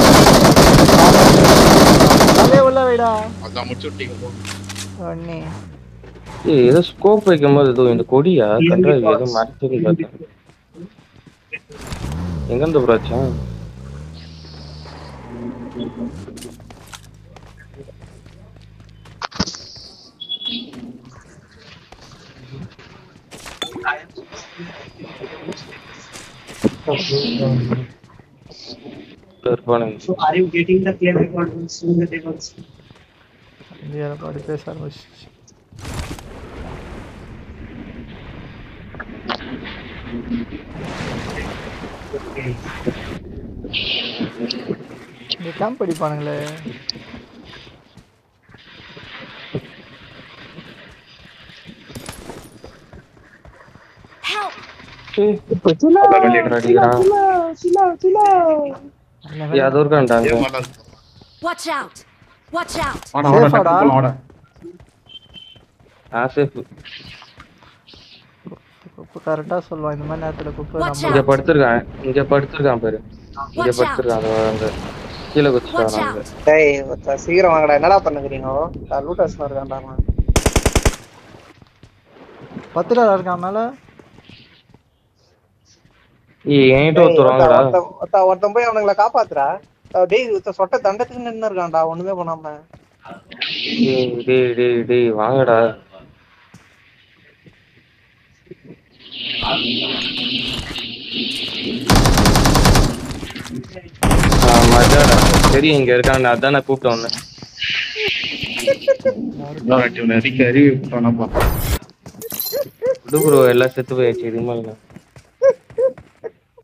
அதே உள்ள வைடா அதான் முடிச்சு விட்டீங்க bro. ஒண்ணே ஏய் ஏதோ ஸ்கோப் வைக்கும் போது ஏதோ இந்த கொடியா கண்டா ஏதோ மறைச்சது பார்த்தேன் எங்க இருந்து ப்ரோ ஆச்சான் இருப்பானுங்க So are you getting the claim record soon the debug screen? இந்தியால பாடி பேச ஆரம்பிச்சு இந்த கேம்ப் அடிப்பானுங்களே Help! அடிக்கிறான் ஏய், அது இருக்கான்டாங்க ஏன் வரல? Watch out! Watch out! வாடா, வாடா, Safe ஆடா? டக்குனு போலாம், வாடா. ஆ சேஃப் குப்பு கரெக்டா சொல்லுவான் இந்த மாதிரி நேரத்துல குப்பு Watch நம்ம இங்க படுத்திருக்கான் இங்க படுத்திருக்கான் பாரு இங்க Watch out! படுத்திருக்கான் அது அந்த கீழே Watch குச்சிட்டான் out! அங்க டேய் ஒருத்தா சீக்கிரம் வாங்கடா என்னடா பண்ணுகிறீங்க லூட்டர்ஸ் இருக்கான்டா அவன். பத்துல இருக்கான் மேல ஏய் என்கிட்ட டேய், ஒருத்தர் ஒருத்தன் வாங்கடா ஒருத்தன் ஒருத்தன் ஒருத்தன் போய் அவனுங்களை காப்பாத்துறா அஹ் டேய் ஒருத்தன் சொட்ட தண்டத்துக்கு நின்னு இருக்கான்டா ஒண்ணுமே பண்ணாம டேய் டேய் டேய் டேய் வாங்கடா ஆ, மஜாடா சரி இங்க இருக்கான்டா அதான் நான் கூப்பிட்டேன் உன்னை இன்னொரு வாட்டி உன்னை அறிக்கை அறிவு விட்டானாப்பா. விடு ப்ரோ எல்லாம் செத்து போயாச்சு இது மேல